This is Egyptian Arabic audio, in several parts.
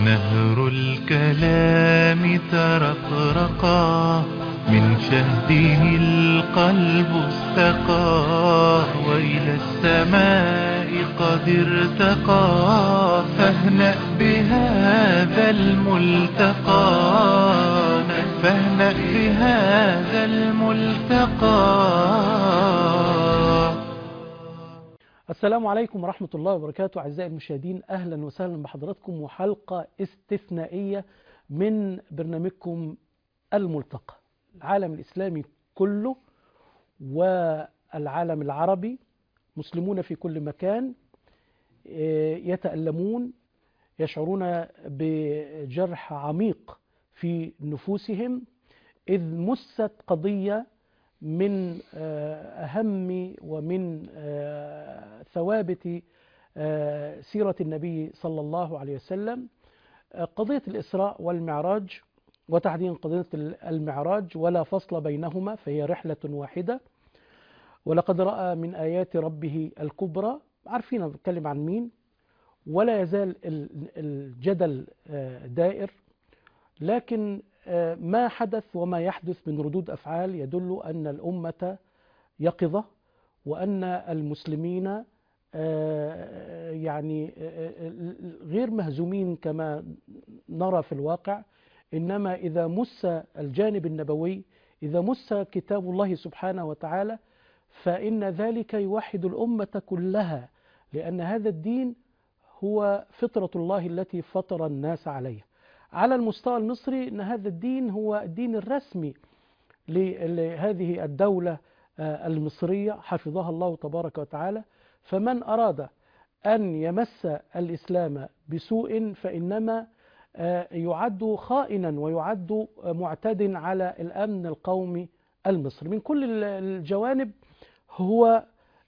نهر الكلام ترقرقا من شهده القلب استقى وإلى السماء قد ارتقى فاهنأ بهذا الملتقى فاهنأ بهذا الملتقى السلام عليكم ورحمة الله وبركاته أعزائي المشاهدين أهلا وسهلا بحضراتكم وحلقة استثنائية من برنامجكم الملتقى العالم الإسلامي كله والعالم العربي مسلمون في كل مكان يتألمون يشعرون بجرح عميق في نفوسهم إذ مست قضية من أهم ومن ثوابت سيرة النبي صلى الله عليه وسلم قضية الإسراء والمعراج وتحديدا قضية المعراج ولا فصل بينهما فهي رحلة واحدة ولقد رأى من آيات ربه الكبرى عارفين بتكلم عن مين ولا يزال الجدل دائر لكن ما حدث وما يحدث من ردود أفعال يدل أن الأمة يقظة وأن المسلمين يعني غير مهزومين كما نرى في الواقع إنما إذا مس الجانب النبوي إذا مس كتاب الله سبحانه وتعالى فإن ذلك يوحد الأمة كلها لأن هذا الدين هو فطرة الله التي فطر الناس عليها على المستوى المصري أن هذا الدين هو الدين الرسمي لهذه الدولة المصرية حفظها الله تبارك وتعالى فمن أراد أن يمس الإسلام بسوء فإنما يعد خائنا ويعد معتد على الأمن القومي المصري من كل الجوانب هو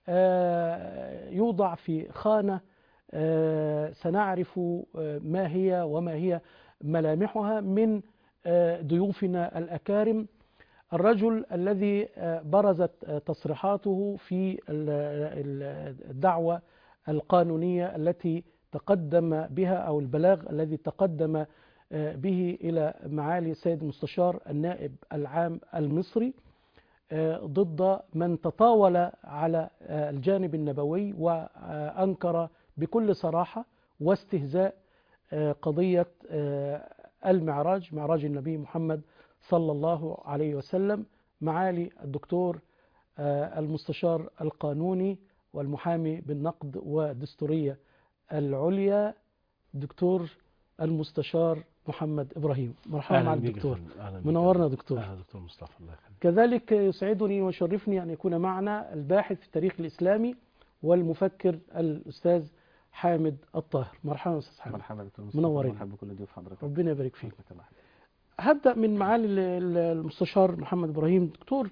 يوضع في خانة سنعرف ما هي وما هي ملامحها من ضيوفنا الأكارم الرجل الذي برزت تصريحاته في الدعوة القانونية التي تقدم بها أو البلاغ الذي تقدم به إلى معالي السيد المستشار النائب العام المصري ضد من تطاول على الجانب النبوي وأنكر بكل صراحة واستهزاء قضية المعراج معراج النبي محمد صلى الله عليه وسلم معالي الدكتور المستشار القانوني والمحامي بالنقد والدستورية العليا دكتور المستشار محمد إبراهيم مرحبا مع الدكتور منورنا دكتور أهلا دكتور مصطفى الله يخليك كذلك يسعدني ويشرفني أن يكون معنا الباحث في التاريخ الإسلامي والمفكر الأستاذ حامد الطاهر مرحبا استاذ حامد مرحبا دكتور مصطفى منورين. مرحبا بكل ضيوف حضرتك ربنا يبارك فيك شكرا الله. هبدا من معالي ال- ال- المستشار محمد ابراهيم دكتور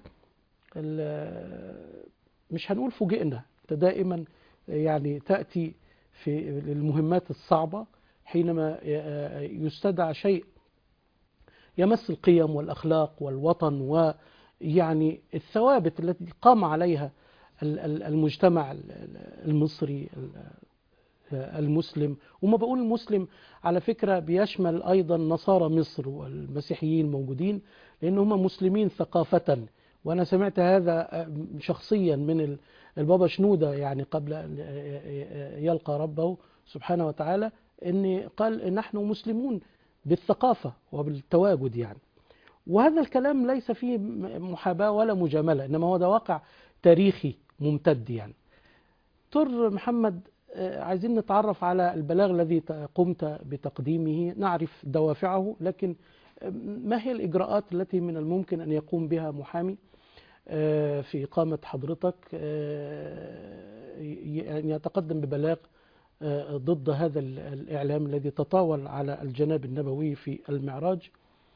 ال- مش هنقول فوجئنا انت دائما يعني تاتي في المهمات الصعبه حينما ي- يستدعى شيء يمس القيم والاخلاق والوطن ويعني الثوابت التي قام عليها ال- ال- المجتمع ال- ال- المصري ال- المسلم وما بقول المسلم على فكرة بيشمل أيضا نصارى مصر والمسيحيين موجودين لأن هم مسلمين ثقافة وأنا سمعت هذا شخصيا من ال- البابا شنودة يعني قبل أن يلقى ربه سبحانه وتعالى أن قال نحن مسلمون بالثقافة وبالتواجد يعني وهذا الكلام ليس فيه محاباة ولا مجاملة إنما هو ده واقع تاريخي ممتد يعني دكتور محمد آه، عايزين نتعرف على البلاغ الذي ت- قمت بتقديمه نعرف دوافعه لكن آه، ما هي الإجراءات التي من الممكن أن يقوم بها محامي آه، في إقامة حضرتك آه، ي- أن يتقدم ببلاغ آه، ضد هذا ال- الإعلام الذي تطاول على الجناب النبوي في المعراج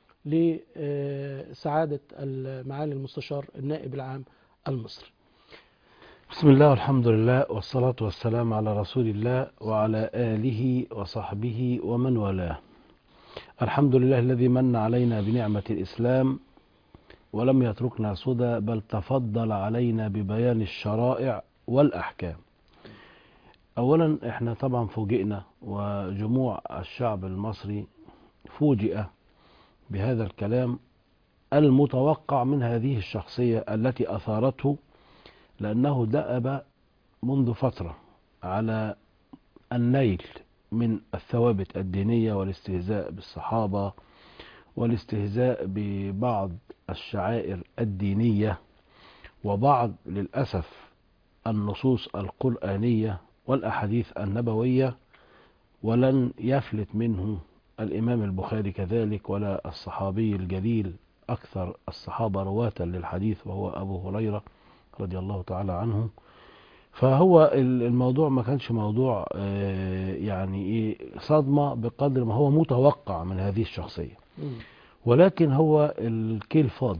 لسعادة معالي المستشار النائب العام المصري بسم الله والحمد لله والصلاة والسلام على رسول الله وعلى آله وصحبه ومن والاه الحمد لله الذي من علينا بنعمة الإسلام ولم يتركنا سدى بل تفضل علينا ببيان الشرائع والأحكام اولا احنا طبعا فوجئنا وجموع الشعب المصري فوجئ بهذا الكلام المتوقع من هذه الشخصية التي أثارته لأنه دأب منذ فترة على النيل من الثوابت الدينية والاستهزاء بالصحابة والاستهزاء ببعض الشعائر الدينية وبعض للأسف النصوص القرآنية والأحاديث النبوية ولن يفلت منه الإمام البخاري كذلك ولا الصحابي الجليل أكثر الصحابة رواة للحديث وهو أبو هريرة رضي الله تعالى عنه فهو الموضوع ما كانش موضوع آه، يعني إيه صدمة بقدر ما هو متوقع من هذه الشخصية مم. ولكن هو الكيل فاض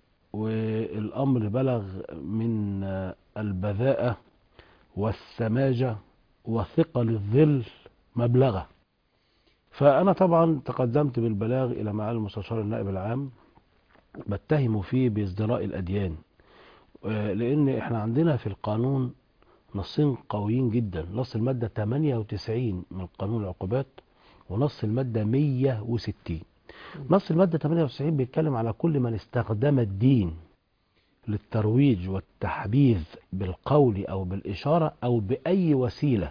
والأمر بلغ من آه، البذاءة والسماجة وثقل الظل مبلغه فأنا طبعا تقدمت بالبلاغ إلى معالي المستشار النائب العام بتهم فيه بازدراء الأديان آه، لأن احنا عندنا في القانون نصين قويين جدا نص المادة 98 من قانون العقوبات ونص المادة 160 نص المادة 98 بيتكلم على كل من استخدم الدين للترويج والتحبيذ بالقول أو بالإشارة أو بأي وسيلة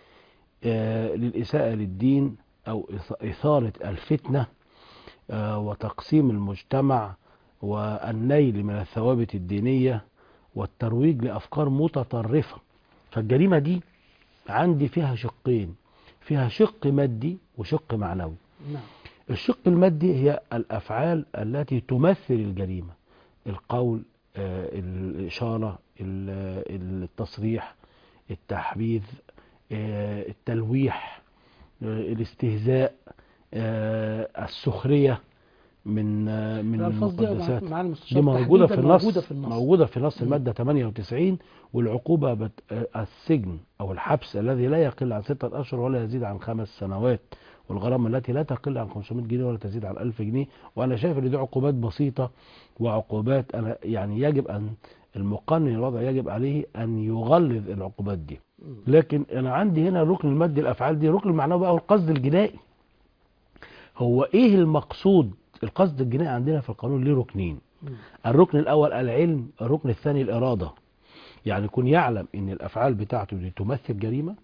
آه، للإساءة للدين أو إث- إثارة الفتنة آه، وتقسيم المجتمع والنيل من الثوابت الدينية والترويج لأفكار متطرفة فالجريمة دي عندي فيها شقين فيها شق مادي وشق معنوي نعم الشق المادي هي الأفعال التي تمثل الجريمة القول آه، الإشارة ال- التصريح التحبيذ آه، التلويح آه، الاستهزاء آه، السخرية من آه، من الألفاظ دي المقدسات مع المستشار دي موجودة في تحديداً النص موجودة في النص موجودة في نص مم. المادة 98 والعقوبة بت... آه، السجن أو الحبس الذي لا يقل عن ستة أشهر ولا يزيد عن خمس سنوات والغرامة التي لا تقل عن 500 جنيه ولا تزيد عن 1000 جنيه وأنا شايف إن دي عقوبات بسيطة وعقوبات أنا يعني يجب أن المقنن الوضع يجب عليه أن يغلظ العقوبات دي مم. لكن أنا عندي هنا ركن المادي الأفعال دي ركن المعنوي بقى هو القصد الجنائي هو إيه المقصود القصد الجنائي عندنا في القانون ليه ركنين مم. الركن الأول العلم الركن الثاني الإرادة يعني يكون يعلم أن الأفعال بتاعته دي تمثل جريمة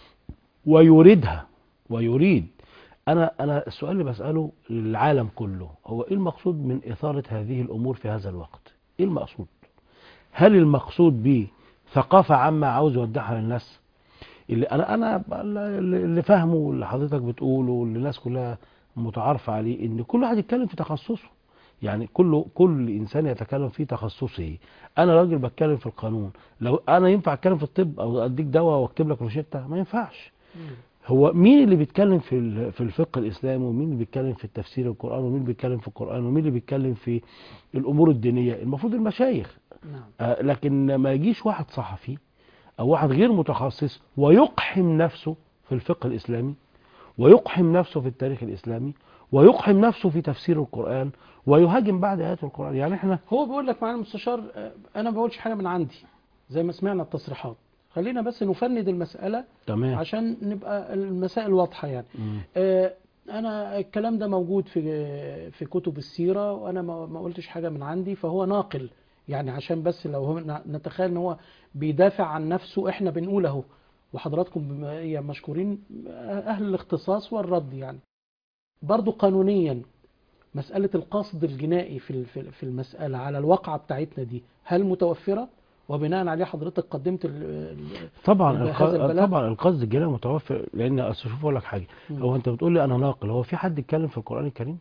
ويريدها ويريد أنا أنا السؤال اللي بسأله للعالم كله هو إيه المقصود من إثارة هذه الأمور في هذا الوقت؟ إيه المقصود؟ هل المقصود به ثقافة عامة عاوز يودعها للناس؟ اللي أنا أنا اللي فاهمه واللي حضرتك بتقوله واللي الناس كلها متعارفة عليه إن كل واحد يتكلم في تخصصه يعني كل كل انسان يتكلم في تخصصه انا راجل بتكلم في القانون لو انا ينفع اتكلم في الطب او اديك دواء واكتب لك روشته ما ينفعش مم. هو مين اللي بيتكلم في ال- في الفقه الاسلامي ومين اللي بيتكلم في التفسير القران ومين اللي بيتكلم في القران ومين اللي بيتكلم في الامور الدينيه المفروض المشايخ نعم آه، لكن ما يجيش واحد صحفي او واحد غير متخصص ويقحم نفسه في الفقه الاسلامي ويقحم نفسه في التاريخ الاسلامي ويقحم نفسه في تفسير القران ويهاجم بعد ايات القران يعني احنا هو بيقول لك معالي المستشار آه، انا ما بقولش حاجه من عندي زي ما سمعنا التصريحات خلينا بس نفند المساله تمام عشان نبقى المسائل واضحه يعني مم. آه، انا الكلام ده موجود في في كتب السيره وانا ما ما قلتش حاجه من عندي فهو ناقل يعني عشان بس لو هو نتخيل ان هو بيدافع عن نفسه احنا بنقول اهو وحضراتكم بما- يعني مشكورين اهل الاختصاص والرد يعني برضو قانونيا مسألة القصد الجنائي في ال- في في المسألة على الواقعة بتاعتنا دي هل متوفرة وبناء عليه حضرتك قدمت ال- ال- طبعا يبقى الق... هذا البلاغ- طبعا القصد الجنائي متوفر لان اصل شوف اقول لك حاجه مم. هو انت بتقول لي انا ناقل هو في حد اتكلم في القران الكريم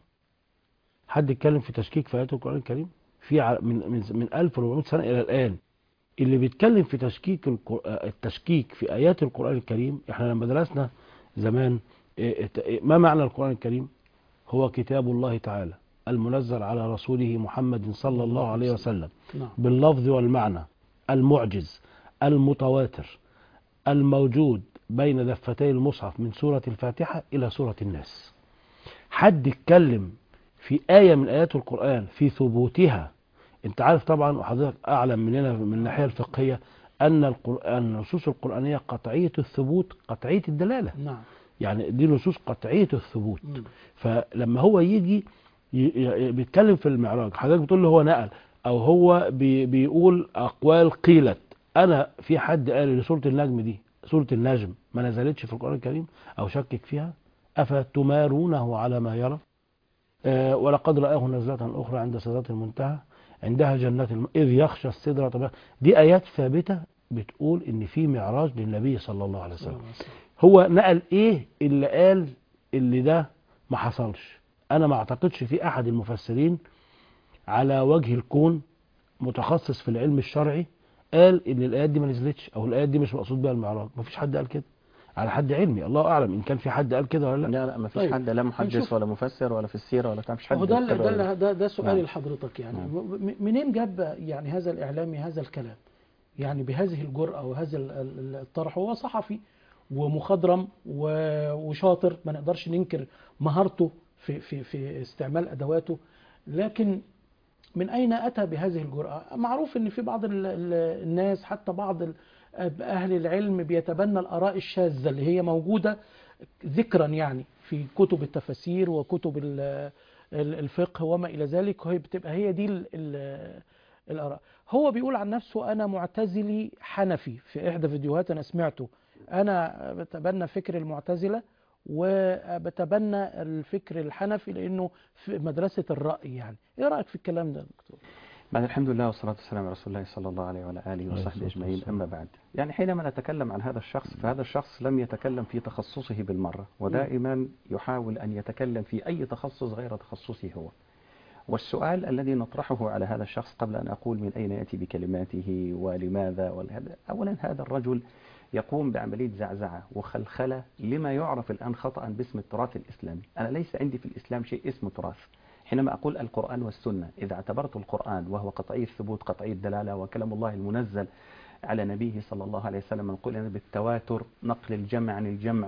حد اتكلم في تشكيك في ايات القران الكريم في ع- من من من 1400 سنه الى الان اللي بيتكلم في تشكيك القر- التشكيك في ايات القران الكريم احنا لما درسنا زمان إيه- إيه- ما معنى القران الكريم هو كتاب الله تعالى المنزل على رسوله محمد صلى الله عليه وسلم نعم باللفظ والمعنى المعجز المتواتر الموجود بين دفتي المصحف من سورة الفاتحة إلى سورة الناس حد اتكلم في آية من آيات القرآن في ثبوتها انت عارف طبعا وحضرتك أعلم مننا من الناحية الفقهية أن القرآن النصوص القرآنية قطعية الثبوت قطعية الدلالة نعم يعني دي نصوص قطعية الثبوت مم. فلما هو يجي ي- ي- بيتكلم في المعراج حضرتك بتقول له هو نقل او هو بي بيقول اقوال قيلت انا في حد قال لي سوره النجم دي سوره النجم ما نزلتش في القران الكريم او شكك فيها افتمارونه على ما يرى آه ولقد رآه نزلة أخرى عند سدرة المنتهى عندها جنات الم... إذ يخشى السدرة طب- دي آيات ثابتة بتقول إن في معراج للنبي صلى الله عليه وسلم هو نقل ايه اللي قال اللي ده ما حصلش انا ما اعتقدش في احد المفسرين على وجه الكون متخصص في العلم الشرعي قال ان الايات دي ما نزلتش او الايات دي مش مقصود بها المعراج ما فيش حد قال كده على حد علمي الله اعلم ان كان في حد قال كده ولا لا لا لا ما فيش طيب. حد لا محدث هنشوف. ولا مفسر ولا في السيره ولا بتاع مفيش حد هو ده اللي- يكتب ده ولا- اللي- ده ده سؤالي نعم. لحضرتك يعني نعم. م- منين جاب يعني هذا الاعلامي هذا الكلام يعني بهذه الجرأة وهذا ال- ال- الطرح هو صحفي ومخضرم و- وشاطر ما نقدرش ننكر مهارته في في في استعمال ادواته لكن من اين اتى بهذه الجرأة معروف ان في بعض ال- ال- الناس حتى بعض ال- اهل العلم بيتبنى الاراء الشاذة اللي هي موجودة ذكرا يعني في كتب التفاسير وكتب ال- ال- الفقه وما إلى ذلك وهي بتبقى هي دي ال- ال- الآراء هو بيقول عن نفسه أنا معتزلي حنفي في إحدى فيديوهات أنا سمعته أنا بتبنى فكر المعتزلة وبتبنى الفكر الحنفي لأنه في مدرسة الرأي يعني إيه رأيك في الكلام ده يا دكتور؟ بعد الحمد لله والصلاة والسلام على رسول الله صلى الله عليه وعلى آله عليه وصحبه الصلاة أجمعين والسلام. أما بعد يعني حينما نتكلم عن هذا الشخص فهذا الشخص لم يتكلم في تخصصه بالمرة ودائما يحاول أن يتكلم في أي تخصص غير تخصصه هو والسؤال الذي نطرحه على هذا الشخص قبل أن أقول من أين يأتي بكلماته ولماذا ولهذا أولا هذا الرجل يقوم بعملية زعزعة وخلخلة لما يعرف الآن خطأ باسم التراث الإسلامي أنا ليس عندي في الإسلام شيء اسمه تراث حينما أقول القرآن والسنة إذا اعتبرت القرآن وهو قطعي الثبوت قطعي الدلالة وكلام الله المنزل على نبيه صلى الله عليه وسلم نقول أنا بالتواتر نقل الجمع عن الجمع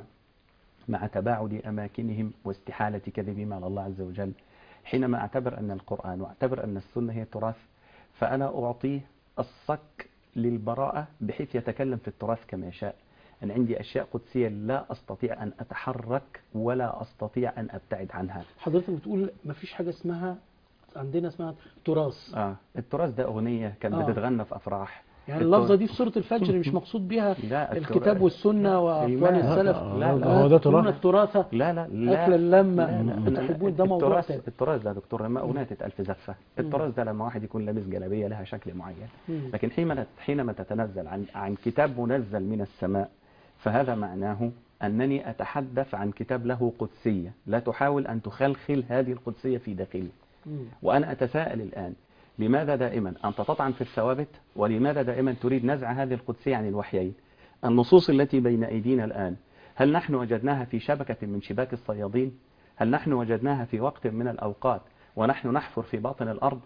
مع تباعد أماكنهم واستحالة كذبهم على الله عز وجل حينما أعتبر أن القرآن وأعتبر أن السنة هي تراث فأنا أعطيه الصك للبراءة بحيث يتكلم في التراث كما يشاء أنا عندي أشياء قدسية لا أستطيع أن أتحرك ولا أستطيع أن أبتعد عنها حضرتك بتقول مفيش حاجة اسمها عندنا اسمها تراث آه. التراث ده أغنية كانت آه. بتتغنى في أفراح يعني التراث- اللفظة دي في سورة الفجر مش مقصود بيها لا الكتاب والسنة وأقوال المعنى. السلف لا، لا. هو ده تأكلون تراث التراث لا لا لا أكل اللمة لا، لا. وتحبون ده موضوع التراث تاني التراث ده يا دكتور لما أغنية تتألف زفة التراث ده لما واحد يكون لابس جلابية لها شكل معين مم. لكن حينما حينما تتنزل عن عن كتاب منزل من السماء فهذا معناه أنني أتحدث عن كتاب له قدسية لا تحاول أن تخلخل هذه القدسية في داخلي مم. وأنا أتساءل الآن لماذا دائما أنت تطعن في الثوابت ولماذا دائما تريد نزع هذه القدسية عن الوحيين النصوص التي بين أيدينا الآن هل نحن وجدناها في شبكة من شباك الصيادين هل نحن وجدناها في وقت من الأوقات ونحن نحفر في باطن الأرض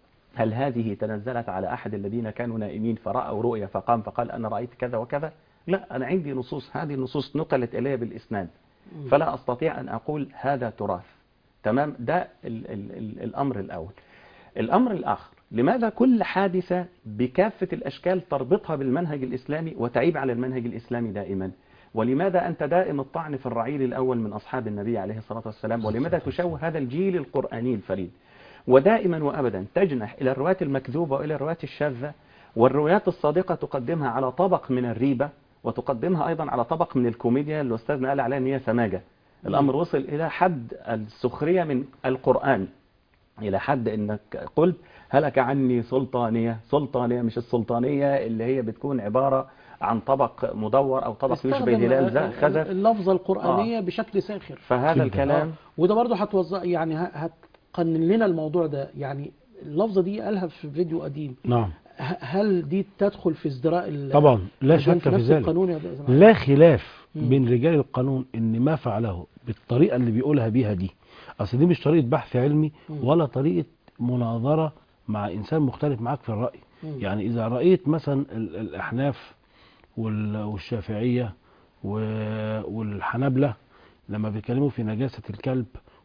هل هذه تنزلت على أحد الذين كانوا نائمين فرأوا رؤيا فقام فقال أنا رأيت كذا وكذا لا أنا عندي نصوص هذه النصوص نقلت إلي بالإسناد فلا أستطيع أن أقول هذا تراث تمام ده ال ال ال الأمر الأول الأمر الآخر لماذا كل حادثة بكافة الأشكال تربطها بالمنهج الإسلامي وتعيب على المنهج الإسلامي دائما ولماذا أنت دائم الطعن في الرعيل الأول من أصحاب النبي عليه الصلاة والسلام ولماذا تشوه هذا الجيل القرآني الفريد ودائما وأبدا تجنح إلى الروايات المكذوبة وإلى الروايات الشاذة والروايات الصادقة تقدمها على طبق من الريبة وتقدمها أيضا على طبق من الكوميديا اللي أستاذنا قال عليها أن هي سماجة الأمر وصل إلى حد السخرية من القرآن إلى حد أنك قلت هلك عني سلطانية سلطانية مش السلطانية اللي هي بتكون عبارة عن طبق مدور أو طبق يشبه استخدم هلال ال- ز- خزف اللفظة القرآنية بشكل ساخر فهذا كده. الكلام آه. وده برضه هتوزع يعني ه- هتقنن لنا الموضوع ده يعني اللفظة دي قالها في فيديو قديم نعم ه- هل دي تدخل في ازدراء ال- طبعا لا الأذان شك في نفس ذلك القانون يا جماعة؟ لا خلاف مم. بين رجال القانون ان ما فعله بالطريقه اللي بيقولها بيها دي اصل دي مش طريقه بحث علمي مم. ولا طريقه مناظره مع انسان مختلف معاك في الراي مم. يعني اذا رايت مثلا ال- الاحناف وال- والشافعيه و- والحنابله لما بيتكلموا في نجاسه الكلب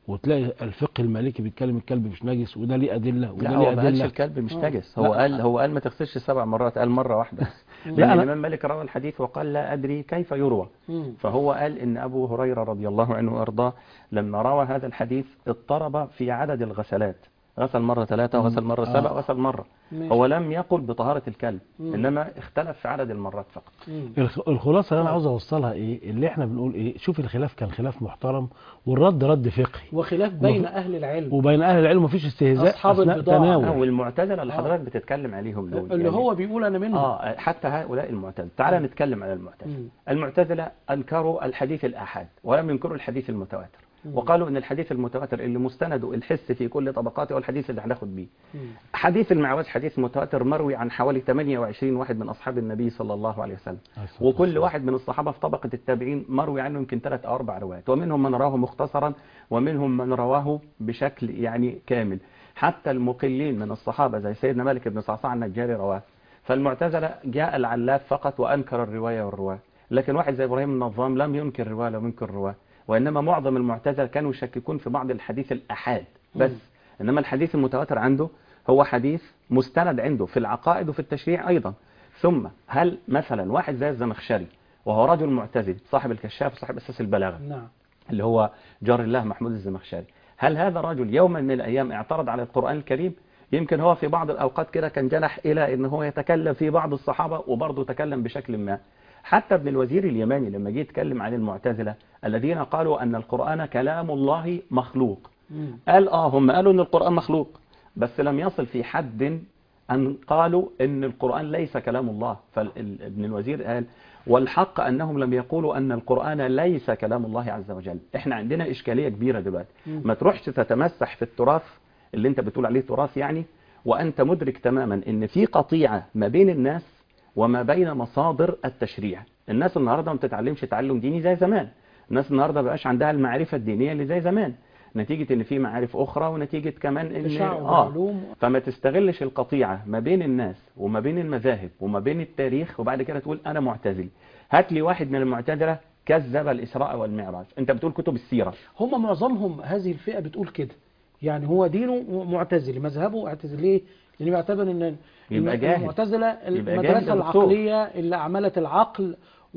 وتلاقي الفقه المالكي بيتكلم الكلب مش نجس وده ليه ادله وده لا ليه هو ما قالش ادله الكلب مش آه. نجس هو لا. قال هو قال ما تغسلش سبع مرات قال مرة واحدة بس لا، لأن أنا- الإمام مالك روى الحديث وقال لا أدري كيف يروى مم. فهو قال إن أبو هريرة رضي الله عنه وأرضاه لما روى هذا الحديث اضطرب في عدد الغسلات غسل مرة ثلاثة وغسل مرة آه. سبع وغسل مرة ماشي. هو لم يقل بطهارة الكلب مم. إنما اختلف في عدد المرات فقط مم. الخ- الخلاصه اللي انا عاوز اوصلها ايه اللي احنا بنقول ايه شوف الخلاف كان خلاف محترم والرد رد فقهي وخلاف بين أهل العلم وبين اهل العلم مفيش استهزاء أصحاب اثناء البضاعة. آه، تناول والمعتزلة اللي آه. حضرتك بتتكلم عليهم دول اللي يعني- هو بيقول أنا منهم اه حتى هؤلاء المعتزلة تعال نتكلم على المعتزلة مم. المعتزلة أنكروا الحديث الآحاد ولم ينكروا الحديث المتواتر مم. وقالوا ان الحديث المتواتر اللي مستنده الحس في كل طبقاته هو الحديث اللي هناخد بيه مم. حديث المعراج حديث متواتر مروي عن حوالي 28 واحد من اصحاب النبي صلى الله عليه وسلم وكل واحد من الصحابه في طبقه التابعين مروي عنه يمكن ثلاث او اربع روايات ومنهم من رواه مختصرا ومنهم من رواه بشكل يعني كامل حتى المقلين من الصحابه زي سيدنا مالك بن صعصع النجاري رواه فالمعتزله جاء العلاف فقط وانكر الروايه والرواه لكن واحد زي ابراهيم النظام لم ينكر الروايه لم ينكر الرواه وانما معظم المعتزله كانوا يشككون في بعض الحديث الاحاد بس انما الحديث المتواتر عنده هو حديث مستند عنده في العقائد وفي التشريع ايضا ثم هل مثلا واحد زي الزمخشري وهو رجل معتزل صاحب الكشاف وصاحب اساس البلاغه نعم اللي هو جار الله محمود الزمخشري هل هذا الرجل يوما من الايام اعترض على القران الكريم يمكن هو في بعض الاوقات كده كان جنح الى ان هو يتكلم في بعض الصحابه وبرضه تكلم بشكل ما حتى ابن الوزير اليماني لما جه يتكلم عن المعتزله الذين قالوا ان القران كلام الله مخلوق مم. قال اه هم قالوا ان القرآن مخلوق بس لم يصل في حد أن قالوا ان القرآن ليس كلام الله فابن الوزير قال والحق أنهم لم يقولوا أن القرآن ليس كلام الله عز وجل احنا عندنا إشكالية كبيرة دلوقتي مم. ما تروحش تتمسح في التراث اللي انت بتقول عليه تراث يعني وأنت مدرك تماما ان في قطيعة ما بين الناس وما بين مصادر التشريع الناس النهاردة ما بتتعلمش تعلم ديني زي زمان الناس النهاردة بقاش عندها المعرفة الدينية اللي زي زمان نتيجة ان في معارف اخرى ونتيجة كمان ان تشعب اه معلوم فما تستغلش القطيعة ما بين الناس وما بين المذاهب وما بين التاريخ وبعد كده تقول انا معتزل هات لي واحد من المعتزلة كذب الاسراء والمعراج انت بتقول كتب السيرة هم معظمهم هذه الفئة بتقول كده يعني هو دينه معتزلي مذهبه معتزلي ليه؟ لأنه بيعتبر إن يبقى إن جاهل. المعتزلة يبقى جاهل المدرسة يا دكتور. العقلية اللي أعملت العقل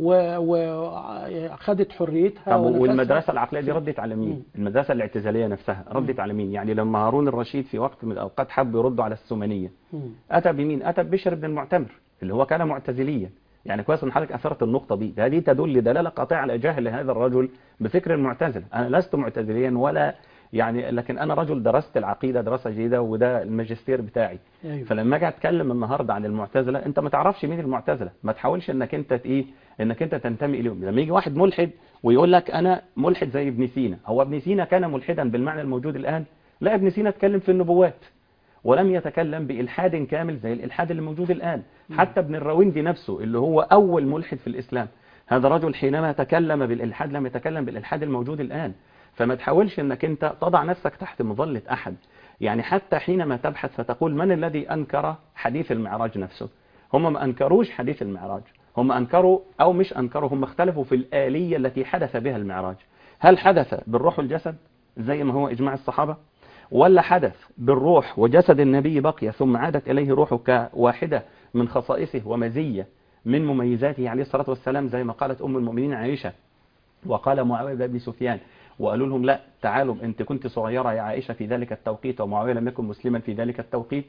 وخدت حريتها طب ونفسها. والمدرسة العقلية دي ردت على مم. مين المدرسة الاعتزالية نفسها ردت على مين يعني لما هارون الرشيد في وقت من الاوقات حب يردوا على السومنية مم. اتى بمين اتى ببشر بن المعتمر اللي هو كان معتزليا يعني كويس ان حضرتك اثرت النقطه دي هذه تدل دلاله قاطعه على جهل هذا الرجل بفكر المعتزله انا لست معتزليا ولا يعني لكن انا رجل درست العقيده دراسه جيده وده الماجستير بتاعي أيوة. فلما اجي اتكلم النهارده عن المعتزله انت ما تعرفش مين المعتزله ما تحاولش انك انت ت- ايه انك انت تنتمي اليهم لما يجي واحد ملحد ويقول لك انا ملحد زي ابن سينا هو ابن سينا كان ملحدا بالمعنى الموجود الان لا ابن سينا اتكلم في النبوات ولم يتكلم بإلحاد كامل زي الإلحاد اللي موجود الآن حتى ابن الراوندي نفسه اللي هو أول ملحد في الإسلام هذا رجل حينما تكلم بالإلحاد لم يتكلم بالإلحاد الموجود الآن فما تحاولش أنك أنت تضع نفسك تحت مظلة أحد يعني حتى حينما تبحث فتقول من الذي أنكر حديث المعراج نفسه هم ما أنكروش حديث المعراج هم أنكروا أو مش أنكروا هم اختلفوا في الآلية التي حدث بها المعراج هل حدث بالروح والجسد زي ما هو إجماع الصحابة ولا حدث بالروح وجسد النبي بقي ثم عادت إليه روحه كواحدة من خصائصه ومزية من مميزاته عليه الصلاة والسلام زي ما قالت أم المؤمنين عائشة وقال معاوية بن سفيان وقالوا لهم لا تعالوا انت كنت صغيرة يا عائشة في ذلك التوقيت ومعاوية لم يكن مسلما في ذلك التوقيت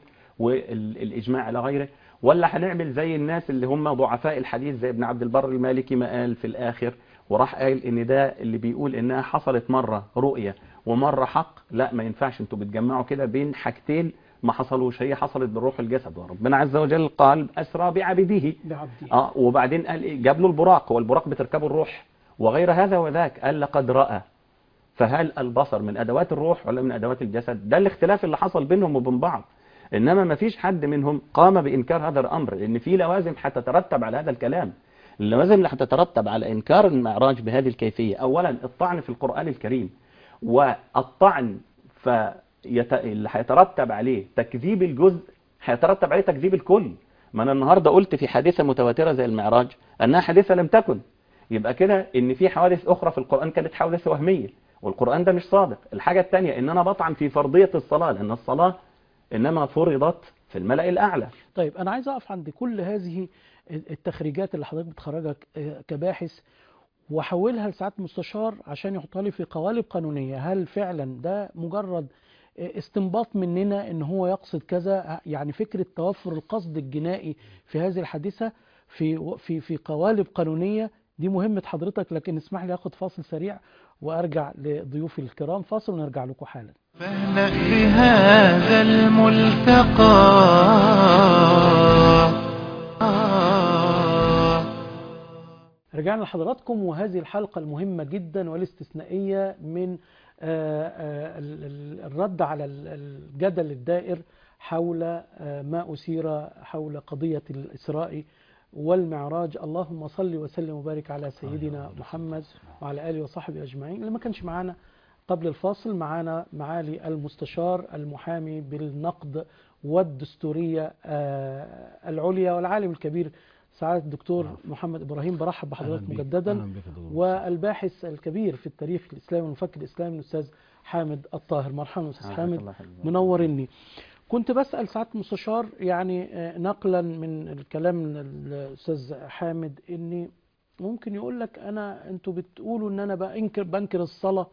والإجماع على غيره ولا هنعمل زي الناس اللي هم ضعفاء الحديث زي ابن عبد البر المالكي ما قال في الآخر وراح قال ان ده اللي بيقول انها حصلت مرة رؤية ومرة حق لا ما ينفعش انتوا بتجمعوا كده بين حاجتين ما حصلوش هي حصلت بالروح الجسد وربنا عز وجل قال أسرى بعبده بعبدي اه وبعدين قال إيه؟ جاب له البراق هو البراق بتركبه الروح وغير هذا وذاك قال لقد رأى فهل البصر من أدوات الروح ولا من أدوات الجسد ده الاختلاف اللي حصل بينهم وبين بعض إنما ما فيش حد منهم قام بإنكار هذا الأمر لأن في لوازم حتترتب على هذا الكلام اللوازم اللي هتترتب على إنكار المعراج بهذه الكيفية أولا الطعن في القرآن الكريم والطعن فيت... اللي هيترتب عليه تكذيب الجزء هيترتب عليه تكذيب الكل ما أنا النهاردة قلت في حادثة متواترة زي المعراج أنها حادثة لم تكن يبقى كده ان في حوادث اخرى في القرآن كانت حوادث وهمية والقرآن ده مش صادق الحاجة الثانية ان انا بطعن في فرضية الصلاة لان الصلاة انما فرضت في الملأ الاعلى طيب انا عايز اقف عند كل هذه التخريجات اللي حضرتك بتخرجها ك- كباحث واحولها لساعات مستشار عشان يحطها لي في قوالب قانونيه هل فعلا ده مجرد استنباط مننا ان هو يقصد كذا يعني فكره توفر القصد الجنائي في هذه الحادثه في في في قوالب قانونيه دي مهمه حضرتك لكن اسمح لي اخد فاصل سريع وارجع لضيوفي الكرام فاصل ونرجع لكم حالا فاهنأ بهذا الملتقى رجعنا لحضراتكم وهذه الحلقة المهمة جدا والاستثنائية من آه، آه، ال- ال- الرد على ال- الجدل الدائر حول آه، ما أثير حول قضية الإسراء والمعراج اللهم صل وسلم وبارك على سيدنا محمد وعلى آله وصحبه أجمعين اللي ما كانش معانا قبل الفاصل معانا معالي المستشار المحامي بالنقد والدستورية آه، العليا والعالم الكبير سعادة الدكتور محمد إبراهيم برحب بحضرتك أهلاً بيك. مجددا أهلاً بك يا دكتور. والباحث الكبير في التاريخ الإسلامي والمفكر الإسلامي الأستاذ حامد الطاهر مرحبا أستاذ حامد الله يخليك. منورني كنت بسأل سعادة المستشار يعني آه، نقلا من الكلام من الأستاذ حامد إني ممكن يقول لك أنا أنتوا بتقولوا إن أنا بنكر بنكر الصلاة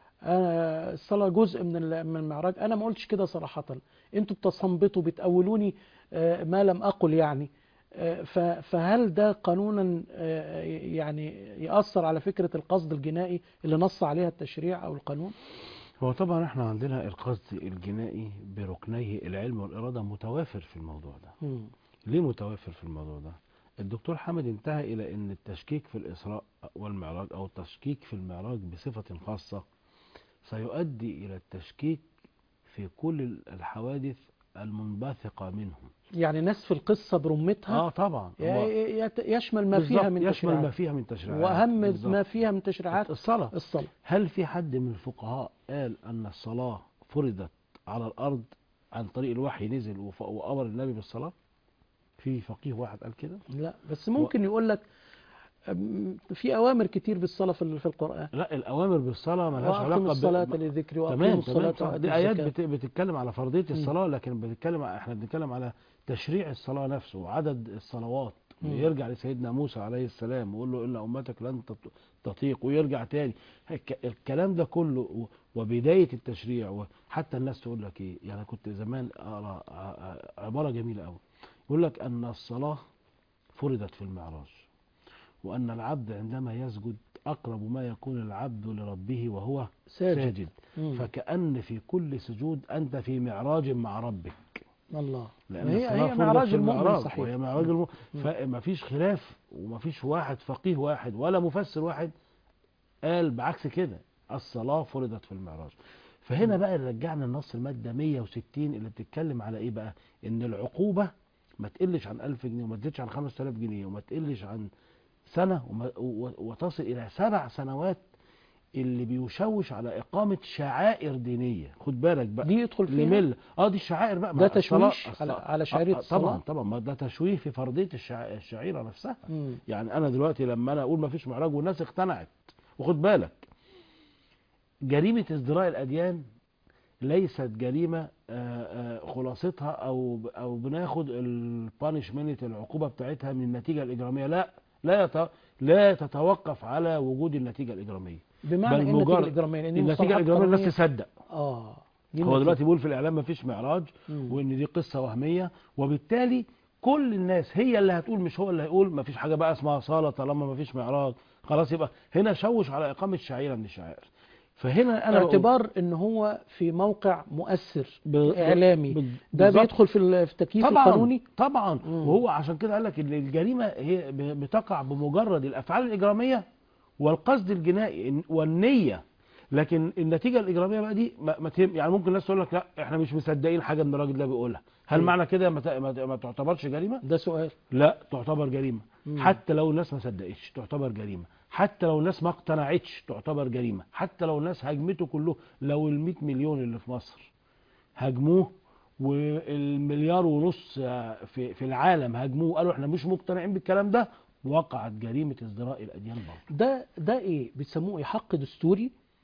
أنا الصلاة جزء من ال- من المعراج أنا ما قلتش كده صراحة أنتوا بتستنبطوا بتأولوني آه، ما لم أقل يعني آه، ف- فهل ده قانونا آه، يعني يأثر على فكرة القصد الجنائي اللي نص عليها التشريع أو القانون؟ هو طبعا احنا عندنا القصد الجنائي بركنيه العلم والإرادة متوافر في الموضوع ده مم. ليه متوافر في الموضوع ده الدكتور حامد انتهى إلى أن التشكيك في الإسراء والمعراج أو التشكيك في المعراج بصفة خاصة سيؤدي إلى التشكيك في كل الحوادث المنبثقة منهم يعني نسف القصة برمتها اه طبعا ي- هو يت- يشمل ما فيها بالظبط من يشمل ما تشريعات فيها من تشريعات وأهم بالظبط. ما فيها من تشريعات الصلاة الصلاة هل في حد من الفقهاء قال أن الصلاة فرضت على الأرض عن طريق الوحي نزل وف- وأمر النبي بالصلاة؟ في فقيه واحد قال كده؟ لا بس ممكن يقول لك أم، في أوامر كتير بالصلاة في ال- في القرآن لا الأوامر بالصلاة ملهاش وأقم علاقة الصلاة ب... لذكري وأقيموا تمام الصلاة تمام صح. وآتوا دي آيات الزكاة. بت... بتتكلم على فرضية مم. الصلاة لكن بتتكلم ع- احنا بنتكلم على تشريع الصلاة نفسه وعدد الصلوات مم. ويرجع لسيدنا موسى عليه السلام ويقول له إن أمتك لن تط- تطيق ويرجع تاني الك- الكلام ده كله و- وبداية التشريع وحتى الناس تقول لك إيه يعني كنت زمان أقرأ ع- ع- عبارة جميلة أوي يقول لك أن الصلاة فرضت في المعراج وأن العبد عندما يسجد أقرب ما يكون العبد لربه وهو ساجد, ساجد مم. فكأن في كل سجود أنت في معراج مع ربك الله لأن هي الصلاة هي فرضت معراج في المؤمن المعراج، صحيح وهي معراج المؤمن مم. فما فيش خلاف وما فيش واحد فقيه واحد ولا مفسر واحد قال بعكس كده الصلاة فرضت في المعراج فهنا مم. بقى رجعنا النص المادة 160 اللي بتتكلم على ايه بقى ان العقوبة ما تقلش عن 1000 جنيه وما تزيدش عن 5000 جنيه وما تقلش عن سنة وما و- وتصل إلى سبع سنوات اللي بيشوش على إقامة شعائر دينية خد بالك بقى دي يدخل فيها لمل اه دي الشعائر بقى ده ما تشويش الصلاة- على الصلاة- على شعيرة آه، الصلاة طبعا طبعا ما ده تشويه في فرضية الشع- الشعيرة نفسها مم. يعني انا دلوقتي لما انا اقول ما فيش معراج والناس اقتنعت وخد بالك جريمة ازدراء الاديان ليست جريمة آه، آه، خلاصتها او او بناخد البانشمنت العقوبة بتاعتها من النتيجة الاجرامية لا لا يت- لا تتوقف على وجود النتيجة الاجرامية بمعنى بل ايه النتيجة مجرد- الإجرامية لأن دي النتيجة مصطلحات الاجرامية الناس قانونية. تصدق اه دي هو النتيجة. دلوقتي بيقول في الاعلام ما فيش معراج مم. وان دي قصه وهميه وبالتالي كل الناس هي اللي هتقول مش هو اللي هيقول ما فيش حاجه بقى اسمها صلاه طالما ما فيش معراج خلاص يبقى هنا شوش على اقامه شعيره من الشعائر فهنا انا بقول- اعتبار ان هو في موقع مؤثر ب- ب- اعلامي ب- ده بالظبط. بيدخل في ال- في التكييف طبعا القانوني طبعا مم. وهو عشان كده قال لك ان الجريمه هي ب- بتقع بمجرد الافعال الاجراميه والقصد الجنائي والنيه لكن النتيجه الاجراميه بقى دي ما ما تهم يعني ممكن الناس تقول لك لا احنا مش مصدقين حاجه من الراجل ده بيقولها هل مم. معنى كده ما ت- ما ت- ما تعتبرش جريمه ده سؤال لا تعتبر جريمه مم. حتى لو الناس ما صدقتش تعتبر جريمه حتى لو الناس ما اقتنعتش تعتبر جريمه حتى لو الناس هاجمته كله لو ال 100 مليون اللي في مصر هاجموه والمليار ونص في في العالم هاجموه قالوا احنا مش مقتنعين بالكلام ده وقعت جريمه ازدراء الاديان برضه ده ده ايه بيسموه ايه حق دستوري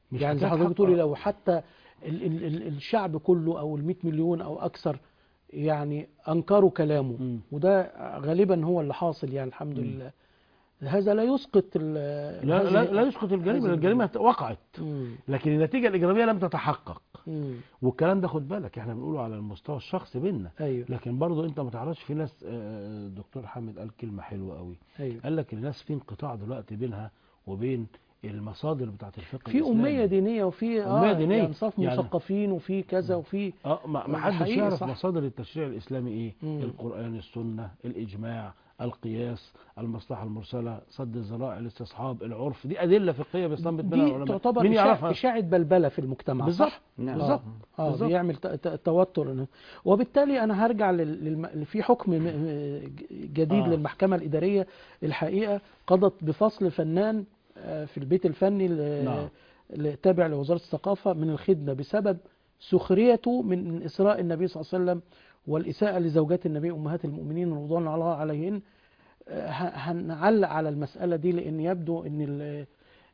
مش يعني زي حكاية حضرتك حق- بتقولي لو حتى ال ال ال الشعب كله او ال 100 مليون او اكثر يعني انكروا كلامه مم. وده غالبا هو اللي حاصل يعني الحمد مم. لله هذا لا يسقط ال- لا هذه- لا, لا يسقط الجريمه هذه- الجريمه وقعت مم. لكن النتيجه الايجابيه لم تتحقق مم. والكلام ده خد بالك احنا بنقوله على المستوى الشخصي بينا ايوه لكن برضه انت ما تعرفش في ناس آه، الدكتور حامد قال كلمه حلوه قوي ايوه قال لك الناس في انقطاع دلوقتي بينها وبين المصادر بتاعت الفقه في الإسلامي. أمية دينية وفي أمية دينية. يعني صف يعني- مثقفين وفي كذا وفي اه ما ما حدش حقيقي يعرف صح. مصادر التشريع الاسلامي ايه مم. القران السنه الاجماع القياس المصلحه المرسله صد الذرائع الاستصحاب العرف دي ادله فقهيه بيستنبط منها دي العلماء تعتبر مين إشاعة- يعرفها إشاعة بلبلة في المجتمع بالظبط صح؟ نعم. بالظبط اه بالظبط. بيعمل ت- ت- توتر وبالتالي انا هرجع لل- للم... في حكم م- م- جديد آه. آه. للمحكمه الاداريه الحقيقه قضت بفصل فنان آه، في البيت الفني ل- نعم. التابع لوزاره الثقافه من الخدمه بسبب سخريته من اسراء النبي صلى الله عليه وسلم والاساءه لزوجات النبي امهات المؤمنين رضوان الله عليهن آه، ه- هنعلق على المساله دي لان يبدو ان ال...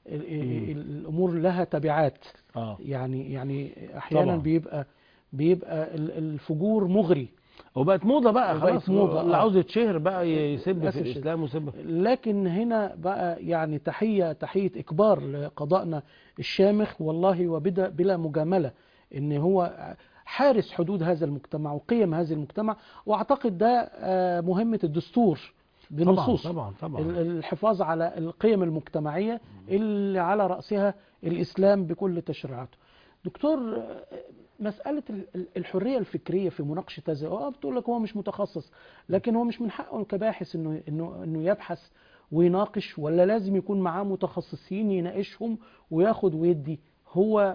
ال- الامور لها تبعات اه يعني يعني احيانا طبعاً. بيبقى بيبقى ال- الفجور مغري وبقت موضه بقى وبقت خلاص موضة، اللي آه. عاوز يتشهر بقى يسب للأسف في الشديد. الاسلام ويسب لكن هنا بقى يعني تحيه تحيه اكبار لقضائنا الشامخ والله وبدا بلا مجامله ان هو حارس حدود هذا المجتمع وقيم هذا المجتمع واعتقد ده آه، مهمه الدستور بنصوص طبعا طبعا ال- الحفاظ على القيم المجتمعية اللي على رأسها الإسلام بكل تشريعاته دكتور آه، مسألة ال- ال- الحرية الفكرية في مناقشة هذا اه بتقول لك هو مش متخصص لكن هو مش من حقه كباحث انه انه انه يبحث ويناقش ولا لازم يكون معاه متخصصين يناقشهم وياخد ويدي هو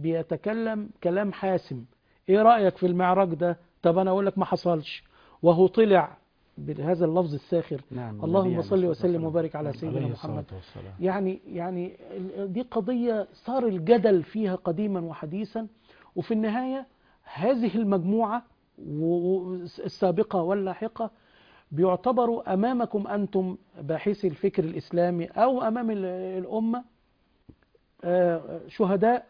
بيتكلم كلام حاسم ايه رأيك في المعراج ده طب انا اقول لك ما حصلش وهو طلع بهذا اللفظ الساخر نعم اللهم النبي صل عليه الصلاة وسلم والسلام. وبارك على سيدنا عليه محمد الصلاه والسلام يعني يعني ال- دي قضية صار الجدل فيها قديما وحديثا وفي النهاية هذه المجموعة و- السابقة واللاحقة بيعتبروا أمامكم أنتم باحثي الفكر الإسلامي أو أمام ال- الأمة آه، شهداء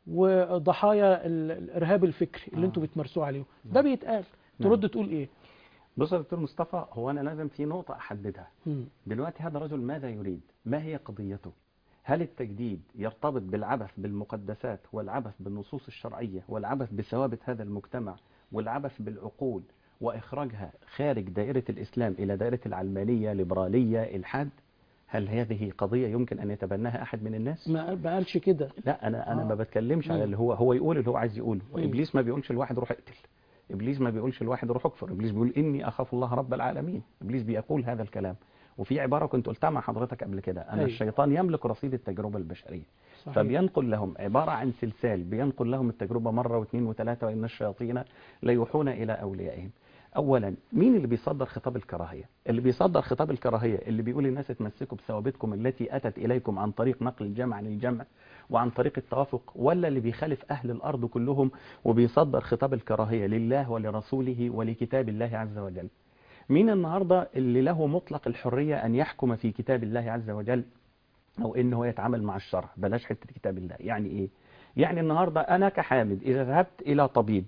وضحايا ال- الإرهاب الفكري اللي آه. أنتم بتمارسوه عليهم ده بيتقال ترد تقول إيه؟ بص يا دكتور مصطفى هو انا لازم في نقطه احددها مم. دلوقتي هذا الرجل ماذا يريد ما هي قضيته هل التجديد يرتبط بالعبث بالمقدسات والعبث بالنصوص الشرعية والعبث بثوابت هذا المجتمع والعبث بالعقول وإخراجها خارج دائرة الإسلام إلى دائرة العلمانية ليبرالية إلحاد هل هذه قضية يمكن أن يتبناها أحد من الناس؟ ما ما قالش كده لا أنا أنا آه. ما بتكلمش على مم. اللي هو هو يقول اللي هو عايز يقوله مم. وإبليس ما بيقولش الواحد روح اقتل إبليس ما بيقولش الواحد روح اكفر إبليس بيقول إني أخاف الله رب العالمين إبليس بيقول هذا الكلام وفي عبارة كنت قلتها مع حضرتك قبل كده أن أيوة. الشيطان يملك رصيد التجربة البشرية صحيح. فبينقل لهم عبارة عن سلسال بينقل لهم التجربة مرة واثنين وثلاثة وإن الشياطين ليوحون إلى أوليائهم أولا مين اللي بيصدر خطاب الكراهية اللي بيصدر خطاب الكراهية اللي بيقول الناس اتمسكوا بثوابتكم التي أتت إليكم عن طريق نقل الجمع عن الجمع وعن طريق التوافق ولا اللي بيخالف أهل الأرض كلهم وبيصدر خطاب الكراهية لله ولرسوله ولكتاب الله عز وجل مين النهاردة اللي له مطلق الحرية أن يحكم في كتاب الله عز وجل أو إن هو يتعامل مع الشرع بلاش حتة كتاب الله يعني إيه يعني النهاردة أنا كحامد إذا ذهبت إلى طبيب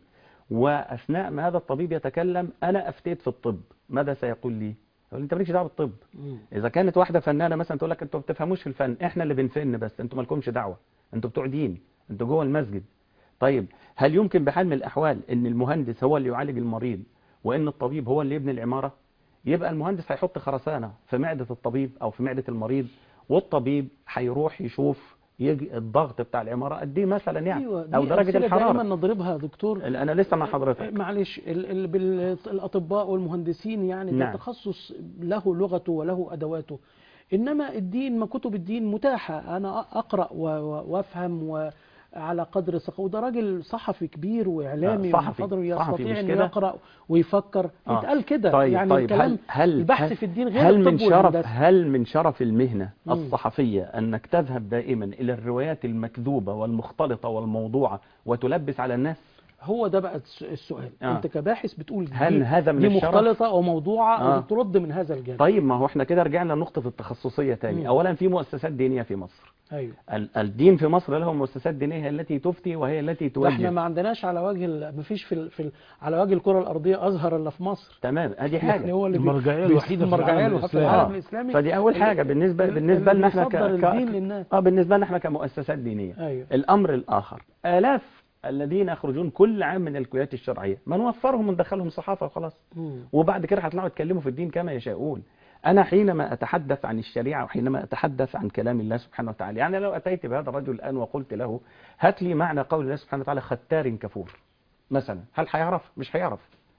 وأثناء ما هذا الطبيب يتكلم أنا أفتيت في الطب ماذا سيقول لي يقول لي أنت مالكش دعوة بالطب مم. إذا كانت واحدة فنانة مثلا تقول لك أنتوا ما بتفهموش في الفن إحنا اللي بنفن بس أنتوا مالكمش دعوة أنتوا بتوع دين أنتوا جوه المسجد طيب هل يمكن بحال من الأحوال أن المهندس هو اللي يعالج المريض وأن الطبيب هو اللي يبني العمارة يبقى المهندس هيحط خرسانة في معدة الطبيب أو في معدة المريض والطبيب هيروح يشوف يجي الضغط بتاع العمارة قد ايه مثلا يعني ايوه أو دي درجة أمثلة الحرارة دائما نضربها يا دكتور أنا لسه مع حضرتك معلش ال- ال- بال- الاطباء والمهندسين يعني ده نعم. تخصص له لغته وله ادواته انما الدين ما كتب الدين متاحه انا أ- اقرا و- و- وافهم وعلى قدر ثقافه وده راجل صحفي كبير واعلامي آه، صحفي. ومحاضر صحفي، يستطيع مش ان كده؟ يقرا ويفكر آه. يتقال كده طيب يعني طيب الكلام هل هل البحث هل في الدين غير هل من الطب شرف والهندسة. هل من شرف المهنة مم. الصحفية أنك تذهب دائما إلى الروايات المكذوبة والمختلطة والموضوعة وتلبس على الناس هو ده بقى الس- السؤال آه. انت كباحث بتقول هل دي, هذا من دي الشرف؟ مختلطه او موضوعه آه. او ترد من هذا الجانب طيب ما هو احنا كده رجعنا لنقطة التخصصية تاني مم. اولا في مؤسسات دينية في مصر ايوه ال- الدين في مصر له مؤسسات دينية هي التي تفتي وهي التي ده احنا توجه ما عندناش على وجه ال- ما فيش في, ال- في ال- على وجه الكره الارضيه ازهر الا في مصر تمام ادي يعني حاجة هو اللي بي- المرجعية بيس- الوحيدة في المرجعية العالم الوحيدة في الإسلامي. العالم آه. الاسلامي فدي اول حاجة ال- بالنسبة ال- بالنسبة اللي لنا احنا ك... بيصدر ك... الدين للناس اه بالنسبة لنا احنا كمؤسسات دينية ايوه الامر الاخر الاف الذين يخرجون كل عام من الكليات الشرعية ما نوفرهم وندخلهم صحافة وخلاص مم. وبعد كده هيطلعوا يتكلموا في الدين كما يشاءون أنا حينما أتحدث عن الشريعة وحينما أتحدث عن كلام الله سبحانه وتعالى يعني لو أتيت بهذا الرجل الآن وقلت له هات لي معنى قول الله سبحانه وتعالى ختار كفور مثلا هل هيعرف مش هيعرف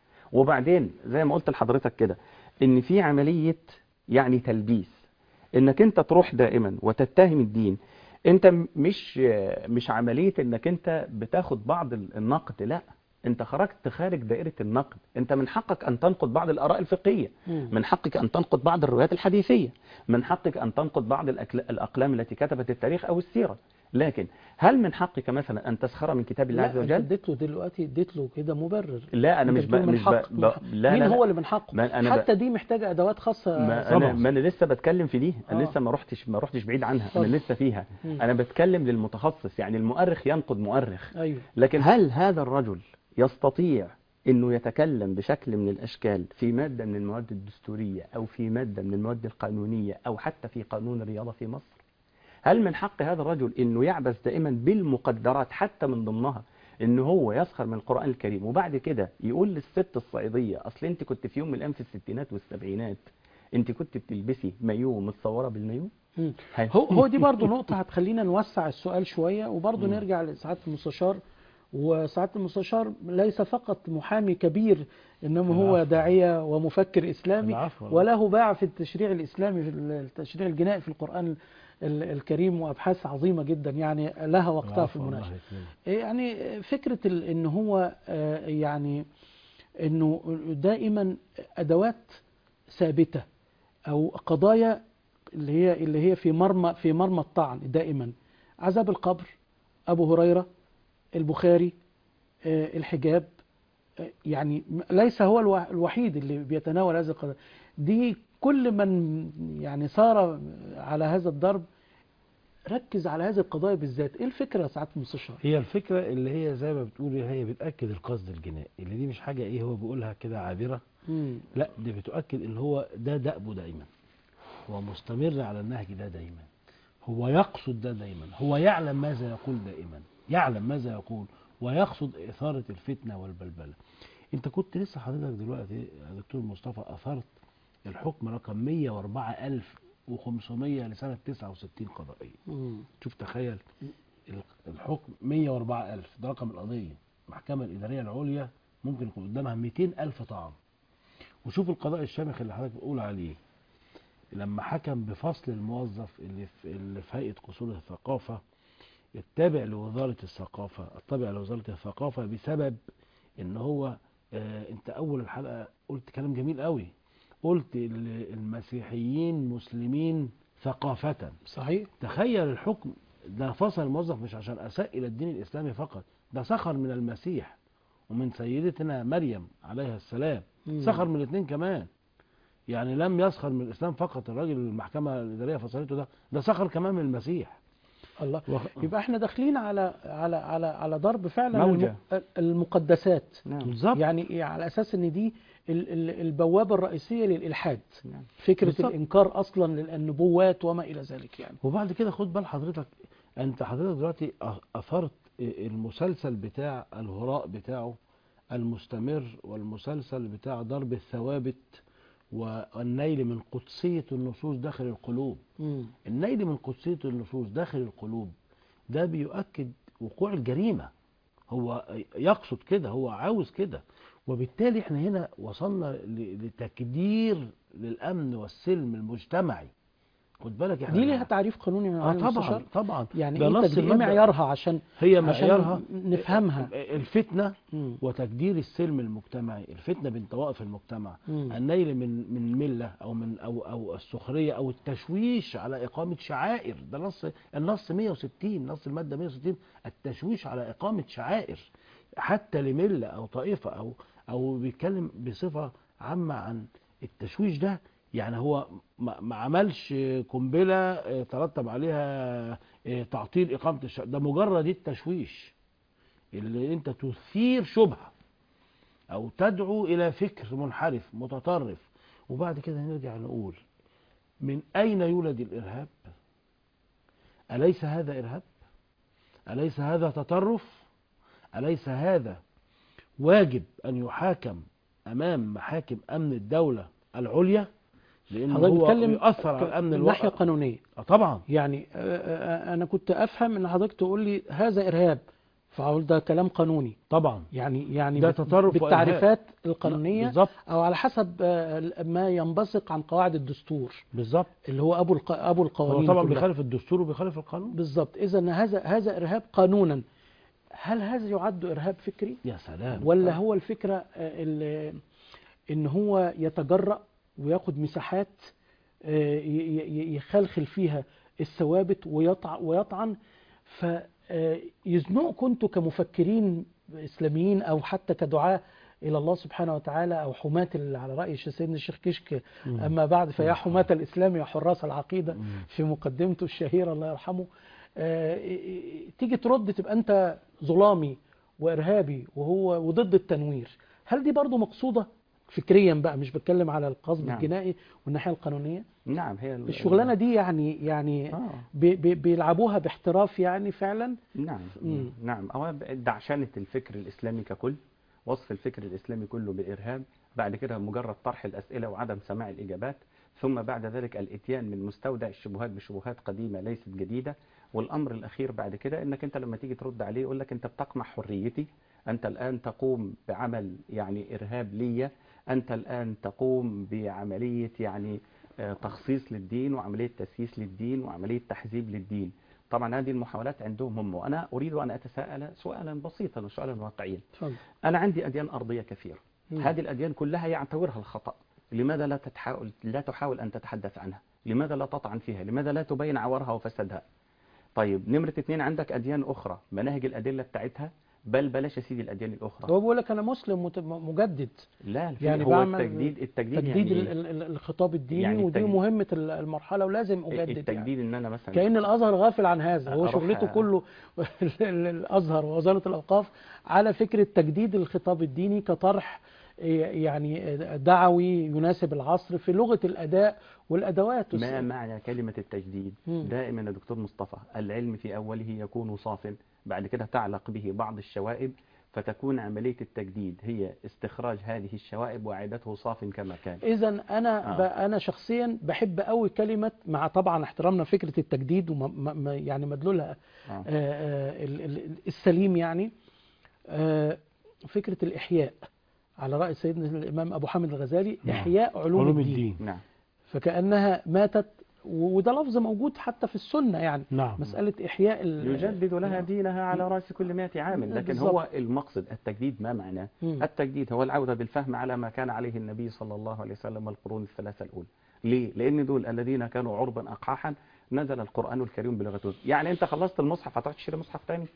وبعدين زي ما قلت لحضرتك كده إن في عملية يعني تلبيس إنك أنت تروح دائما وتتهم الدين أنت م- مش مش عملية إنك أنت بتاخد بعض النقد لا انت خرجت خارج دائرة النقد انت من حقك ان تنقد بعض الاراء الفقهية مم. من حقك ان تنقد بعض الروايات الحديثية من حقك ان تنقد بعض الأكل- الاقلام التي كتبت التاريخ او السيرة لكن هل من حقك مثلا ان تسخر من كتاب الله لا عز انت وجل اديت له دلوقتي اديت له كده مبرر لا انا انت مش ب... بتقول من مش ب... حق- ب... من حق. لا مين لا هو لا. اللي من حقه ما أنا ب- حتى دي محتاجه ادوات خاصه ما انا طبعا. ما انا لسه بتكلم في دي انا آه. لسه ما رحتش ما رحتش بعيد عنها اتفضل. انا لسه فيها مم. انا بتكلم للمتخصص يعني المؤرخ ينقد مؤرخ ايوه لكن هل هذا الرجل يستطيع انه يتكلم بشكل من الاشكال في ماده من المواد الدستوريه او في ماده من المواد القانونيه او حتى في قانون الرياضه في مصر؟ هل من حق هذا الرجل انه يعبث دائما بالمقدرات حتى من ضمنها ان هو يسخر من القران الكريم وبعد كده يقول للست الصعيديه اصل انت كنت في يوم من الايام في الستينات والسبعينات انت كنت بتلبسي مايو متصوره بالمايو؟ مم. هل- هو هو دي برضو نقطة هتخلينا نوسع السؤال شوية وبرضو مم. نرجع لسعادة المستشار وسعادة المستشار ليس فقط محامي كبير إنما هو العفو. داعية ومفكر إسلامي العفو. وله باع في التشريع الإسلامي في التشريع الجنائي في القرآن ال- الكريم وأبحاث عظيمة جدا يعني لها وقتها في العفو، الله المناقشة يكرمك. يعني فكرة ال- إن هو آه، يعني إنه دائما أدوات ثابتة أو قضايا اللي هي اللي هي في مرمى في مرمى الطعن دائما عذاب القبر أبو هريرة البخاري آه، الحجاب آه، يعني م- ليس هو الوا- الوحيد اللي بيتناول هذه القضايا دي كل من يعني سار على هذا الضرب ركز على هذه القضايا بالذات ايه الفكره يا سعاده المستشار هي الفكرة اللي هي زي ما بتقولي هي بتأكد القصد الجنائي اللي دي مش حاجة ايه هو بيقولها كده عابرة مم. لا دي بتؤكد ان هو ده دأبه دايما هو مستمر على النهج ده دايما هو يقصد ده دايما هو يعلم ماذا يقول دائما يعلم ماذا يقول ويقصد إثارة الفتنة والبلبلة انت كنت لسه حضرتك دلوقتي يا دكتور مصطفى أثرت الحكم رقم 104500 لسنة 69 قضائية مم. شوف تخيل ال- الحكم 104000 ده رقم القضية المحكمة الإدارية العليا ممكن يكون قدامها 200000 طعن وشوف القضاء الشامخ اللي حضرتك بتقول عليه لما حكم بفصل الموظف اللي في, اللي في هيئة قصور الثقافة التابع لوزارة الثقافة التابع لوزارة الثقافة بسبب ان هو آه انت اول الحلقة قلت كلام جميل قوي قلت ال- المسيحيين مسلمين ثقافة صحيح تخيل الحكم ده فصل الموظف مش عشان اساء الى الدين الاسلامي فقط ده سخر من المسيح ومن سيدتنا مريم عليها السلام مم. سخر من الاثنين كمان يعني لم يسخر من الاسلام فقط الراجل المحكمه الاداريه فصلته ده ده سخر كمان من المسيح الله وخ- يبقى احنا داخلين على على على على ضرب فعلا موجة. الم- المقدسات نعم بالظبط يعني على اساس ان دي ال- ال- البوابه الرئيسيه للالحاد نعم. فكره بالظبط. الانكار اصلا للنبوات وما الى ذلك يعني وبعد كده خد بال حضرتك انت حضرتك دلوقتي أ- اثرت المسلسل بتاع الهراء بتاعه المستمر والمسلسل بتاع ضرب الثوابت والنيل من قدسية النصوص داخل القلوب مم. النيل من قدسية النصوص داخل القلوب ده بيؤكد وقوع الجريمة هو يقصد كده هو عاوز كده وبالتالي احنا هنا وصلنا ل- لتكدير للأمن والسلم المجتمعي خد بالك احنا دي ليها تعريف قانوني يا اه معالي طبعا المستشار؟ طبعا يعني ده ايه نص تدريب- ايه المادة- معيارها عشان هي عشان معيارها نفهمها الفتنة مم. وتكدير السلم المجتمعي الفتنة بين طوائف المجتمع مم. النيل من من ملة أو من أو أو السخرية أو التشويش على إقامة شعائر ده نص النص 160 نص المادة 160 التشويش على إقامة شعائر حتى لمله او طائفه او او بيتكلم بصفه عامه عن التشويش ده يعني هو ما ما عملش قنبله آه، ترتب عليها آه، تعطيل اقامه الشعب ده مجرد التشويش اللي انت تثير شبهه او تدعو الى فكر منحرف متطرف وبعد كده نرجع نقول من اين يولد الارهاب اليس هذا ارهاب اليس هذا تطرف اليس هذا واجب ان يحاكم امام محاكم امن الدوله العليا لانه حضرتك هو بتتكلم يؤثر على الامن من الناحيه الوطني القانونيه آه طبعا يعني آه، آه، انا كنت افهم ان حضرتك تقول لي هذا ارهاب فاقول ده كلام قانوني طبعا يعني يعني ده بت- تطرف بالتعريفات القانونيه بالظبط او على حسب آه، ما ينبثق عن قواعد الدستور بالظبط اللي هو ابو الق... ابو هو القوانين طبعا كلها. بيخالف الدستور وبيخالف القانون بالظبط اذا هذا هذا ارهاب قانونا هل هذا يعد ارهاب فكري يا سلام ولا هو الفكره آه، ال- ان هو يتجرأ وياخد مساحات آه، ي- ي- يخلخل فيها الثوابت ويطع ويطعن فيزنقكم انتوا كمفكرين اسلاميين او حتى كدعاة الى الله سبحانه وتعالى او حماة ال- على راي سيدنا الشيخ كشك مم. اما بعد فيا حماة الاسلام يا حراس العقيده مم. في مقدمته الشهيره الله يرحمه آه، تيجي ترد تبقى انت ظلامي وارهابي وهو وضد التنوير هل دي برضو مقصوده فكريا بقى مش بتكلم على القصد نعم. الجنائي والناحيه القانونيه نعم هي ال- الشغلانه دي يعني يعني آه. بي بي بيلعبوها باحتراف يعني فعلا نعم مم. نعم هو دعشنة الفكر الإسلامي ككل وصف الفكر الإسلامي كله بالإرهاب بعد كده مجرد طرح الأسئلة وعدم سماع الإجابات ثم بعد ذلك الإتيان من مستودع الشبهات بشبهات قديمة ليست جديدة والأمر الأخير بعد كده إنك أنت لما تيجي ترد عليه يقول لك أنت بتقمع حريتي أنت الآن تقوم بعمل يعني إرهاب ليا أنت الآن تقوم بعملية يعني آه، تخصيص للدين وعملية تسييس للدين وعملية تحزيب للدين طبعا هذه المحاولات عندهم هم وأنا أريد أن أتساءل سؤالا بسيطا وسؤالا واقعيا اتفضل أنا عندي أديان أرضية كثيرة مم. هذه الأديان كلها يعتبرها الخطأ لماذا لا تحاول لا تحاول أن تتحدث عنها لماذا لا تطعن فيها لماذا لا تبين عورها وفسادها طيب نمرة اثنين عندك أديان أخرى مناهج الأدلة بتاعتها بل بلاش يا سيدي الأديان الأخرى هو بيقول لك انا مسلم مت- مجدد لا في يعني هو بعمل التجديد التجديد تجديد يعني ال- ال- ال- الخطاب الديني يعني ودي التجديد. مهمه ال- المرحله ولازم إيه؟ اجدد يعني. التجديد ان انا مثلا كأن الأزهر غافل عن هذا هو أروح- شغلته كله الأزهر ووزارة الأوقاف على فكرة تجديد الخطاب الديني كطرح يعني دعوي يناسب العصر في لغة الأداء والأدوات ما معنى كلمة التجديد مم. دائما يا دكتور مصطفى العلم في أوله يكون صاف بعد كده تعلق به بعض الشوائب فتكون عملية التجديد هي استخراج هذه الشوائب وإعادته صاف كما كان إذا أنا آه. ب... أنا شخصيا بحب قوي كلمة مع طبعا احترامنا فكرة التجديد وما يعني مدلولها آه. آه، آه، ال- ال- السليم يعني آه، فكرة الإحياء على رأي سيدنا الإمام أبو حامد الغزالي نعم. إحياء علوم, علوم الدين. الدين نعم فكأنها ماتت و- وده لفظ موجود حتى في السنة يعني نعم مسألة إحياء ال- يجدد لها نعم. دينها على رأس كل مئة عام لكن بالضبط. هو المقصد التجديد ما معناه مم. التجديد هو العودة بالفهم على ما كان عليه النبي صلى الله عليه وسلم والقرون الثلاثة الأولى ليه؟ لأن دول الذين كانوا عربا أقحاحا نزل القرآن الكريم بلغتهم يعني أنت خلصت المصحف هتروح تشتري مصحف تاني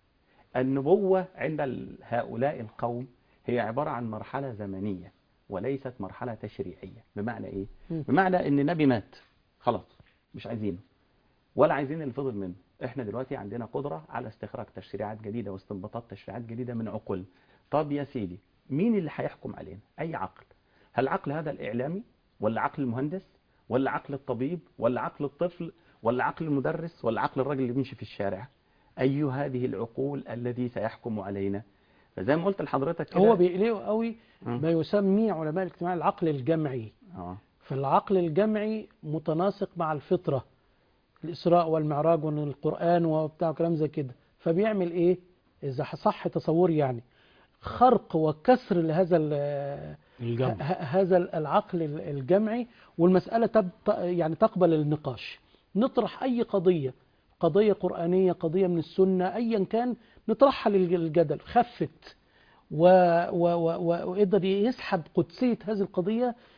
النبوة عند ال- هؤلاء القوم هي عبارة عن مرحلة زمنية وليست مرحلة تشريعية بمعنى إيه؟ مم. بمعنى إن النبي مات خلاص مش عايزينه ولا عايزين اللي فضل منه احنا دلوقتي عندنا قدرة على استخراج تشريعات جديدة واستنباطات تشريعات جديدة من عقول طب يا سيدي مين اللي هيحكم علينا اي عقل هل عقل هذا الاعلامي ولا عقل المهندس ولا عقل الطبيب ولا عقل الطفل ولا عقل المدرس ولا عقل الراجل اللي بيمشي في الشارع اي هذه العقول الذي سيحكم علينا فزي ما قلت لحضرتك كده هو بيقلقوا قوي مم. ما يسمي علماء الاجتماع العقل الجمعي اه فالعقل الجمعي متناسق مع الفطرة الإسراء والمعراج والقرآن وبتاع كلام زي كده فبيعمل إيه إذا صح تصوري يعني خرق وكسر لهذا ال- الجمع ه- هذا العقل الجمعي والمسألة تب يعني تقبل النقاش نطرح أي قضية قضية قرآنية قضية من السنة أيا كان نطرحها للجدل خفت و- و- و- و- وقدر يسحب قدسية هذه القضية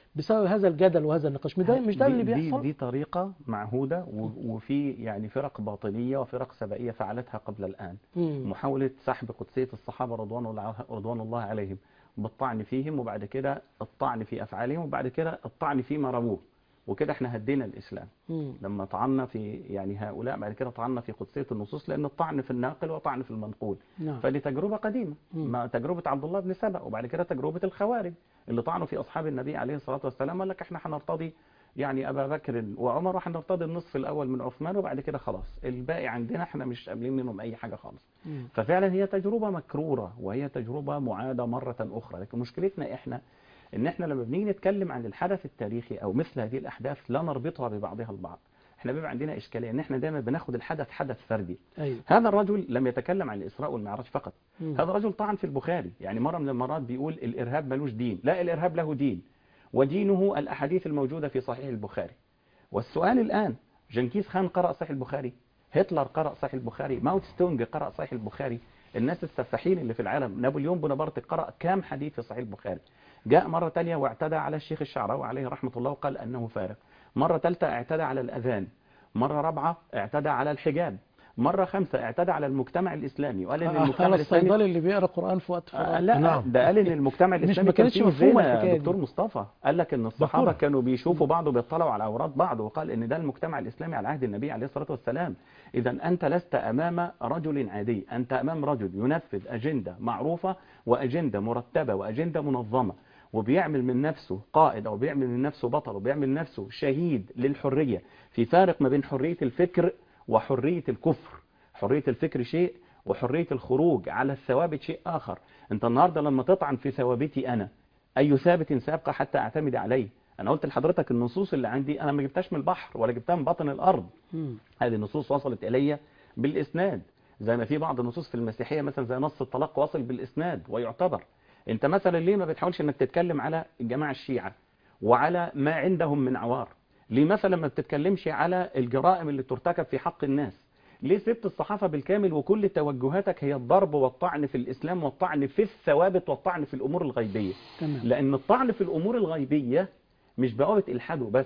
بسبب هذا الجدل وهذا النقاش مش ده مش ده دي- اللي دي, بيحصل دي طريقة معهودة و- وفي يعني فرق باطنية وفرق سبائية فعلتها قبل الآن مم. محاولة سحب قدسية الصحابة رضوان الله رضوان الله عليهم بالطعن فيهم وبعد كده الطعن في أفعالهم وبعد كده الطعن فيما رووه وكده احنا هدينا الإسلام مم. لما طعنا في يعني هؤلاء بعد كده طعنا في قدسية النصوص لأن الطعن في الناقل وطعن في المنقول نعم فدي تجربة قديمة مم. ما تجربة عبد الله بن سبأ وبعد كده تجربة الخوارج اللي طعنوا في أصحاب النبي عليه الصلاة والسلام قال لك احنا هنرتضي يعني أبا بكر وعمر وهنرتضي النصف الأول من عثمان وبعد كده خلاص الباقي عندنا احنا مش قابلين منهم أي حاجة خالص مم. ففعلا هي تجربة مكرورة وهي تجربة معادة مرة أخرى لكن مشكلتنا إحنا إن إحنا لما بنيجي نتكلم عن الحدث التاريخي أو مثل هذه الأحداث لا نربطها ببعضها البعض إحنا بيبقى عندنا إشكالية إن إحنا دايما بناخد الحدث حدث فردي أيوه هذا الرجل لم يتكلم عن الإسراء والمعراج فقط مم. هذا الرجل طعن في البخاري يعني مرة من المرات بيقول الإرهاب ملوش دين لا الإرهاب له دين ودينه الأحاديث الموجودة في صحيح البخاري والسؤال الآن جنكيز خان قرأ صحيح البخاري هتلر قرأ صحيح البخاري ماوت ستونج قرأ صحيح البخاري الناس السفاحين اللي في العالم نابليون بونابرت قرأ كام حديث في صحيح البخاري جاء مرة تانية واعتدى على الشيخ الشعراوي عليه رحمة الله وقال أنه فارغ مرة ثالثة اعتدى على الأذان مرة رابعة اعتدى على الحجاب مرة خمسة اعتدى على المجتمع الإسلامي وقال إن المجتمع على الإسلامي الصيدلي اللي بيقرا قرآن في وقت آه فراغ لا نعم. ده قال ان المجتمع مش الاسلامي ما كان كانتش فيه مفهومة زنا الحكاية دي. دكتور مصطفى قال لك ان الصحابه دكتور. كانوا بيشوفوا بعض وبيطلعوا على عورات بعض وقال ان ده المجتمع الاسلامي على عهد النبي عليه الصلاه والسلام اذا انت لست امام رجل عادي انت امام رجل ينفذ اجنده معروفه واجنده مرتبه واجنده منظمه وبيعمل من نفسه قائد او بيعمل من نفسه بطل وبيعمل من نفسه شهيد للحريه في فارق ما بين حريه الفكر وحريه الكفر حريه الفكر شيء وحرية الخروج على الثوابت شيء آخر أنت النهاردة لما تطعن في ثوابتي أنا أي ثابت سابقة حتى أعتمد عليه أنا قلت لحضرتك النصوص اللي عندي أنا ما جبتهاش من البحر ولا جبتها من باطن الأرض مم. هذه النصوص وصلت إلي بالإسناد زي ما في بعض النصوص في المسيحية مثلا زي نص الطلاق واصل بالإسناد ويعتبر أنت مثلا ليه ما بتحاولش أنك تتكلم على الجماعة الشيعة وعلى ما عندهم من عوار ليه مثلا ما بتتكلمش على الجرائم اللي ترتكب في حق الناس ليه سبت الصحافة بالكامل وكل توجهاتك هي الضرب والطعن في الإسلام والطعن في الثوابت والطعن في الأمور الغيبية تمام لأن الطعن في الأمور الغيبية مش بوابة إلحاد وبس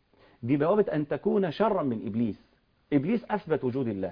دي بوابة أن تكون شرا من إبليس إبليس أثبت وجود الله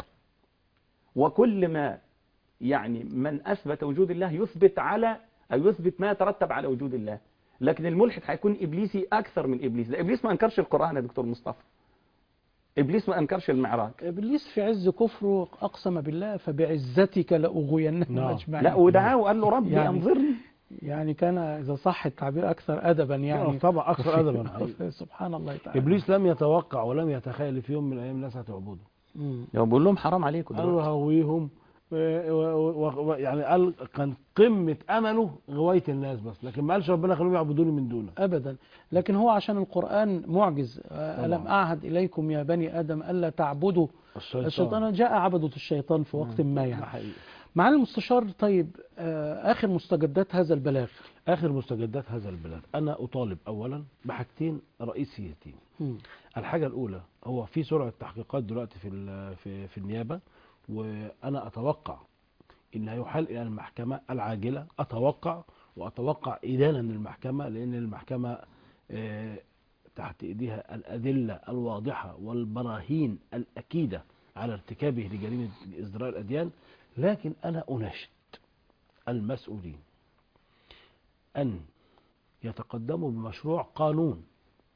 وكل ما يعني من أثبت وجود الله يثبت على أو يثبت ما يترتب على وجود الله لكن الملحد هيكون إبليسي أكثر من إبليس ده إبليس ما أنكرش القرآن يا دكتور مصطفى إبليس ما أنكرش المعراج ابليس في عز كفره اقسم بالله فبعزتك لاغوينهم نعم. اجمعين لا ودعاه وقال له ربي يعني- أنظرني يعني كان اذا صح التعبير اكثر ادبا يعني طبعا أكثر أدبا حقيقي. سبحان الله تعالى إبليس لم يتوقع ولم يتخيل في يوم من الأيام الناس هتعبده مم. يا بقول لهم حرام عليكم قال دلوقتي. هويهم و- و- و- يعني قال كان قمة أمله غواية الناس بس لكن ما قالش ربنا خليهم يعبدوني من دونه ابدا لكن هو عشان القران معجز آه، طبعا. الم اعهد اليكم يا بني ادم الا تعبدوا الشيطان, الشيطان جاء عبدة الشيطان في وقت ما ده يعني حقيقي معالي المستشار طيب آه، اخر مستجدات هذا البلاغ آخر مستجدات هذا البلاد أنا أطالب أولا بحاجتين رئيسيتين مم. الحاجة الأولى هو في سرعة تحقيقات دلوقتي في ال- في في النيابة وأنا أتوقع إن هيحال إلى المحكمة العاجلة أتوقع وأتوقع إدانة من المحكمة لأن المحكمة آه، تحت إيديها الأدلة الواضحة والبراهين الأكيدة على ارتكابه لجريمة إزدراء الأديان لكن أنا أناشد المسؤولين أن يتقدموا بمشروع قانون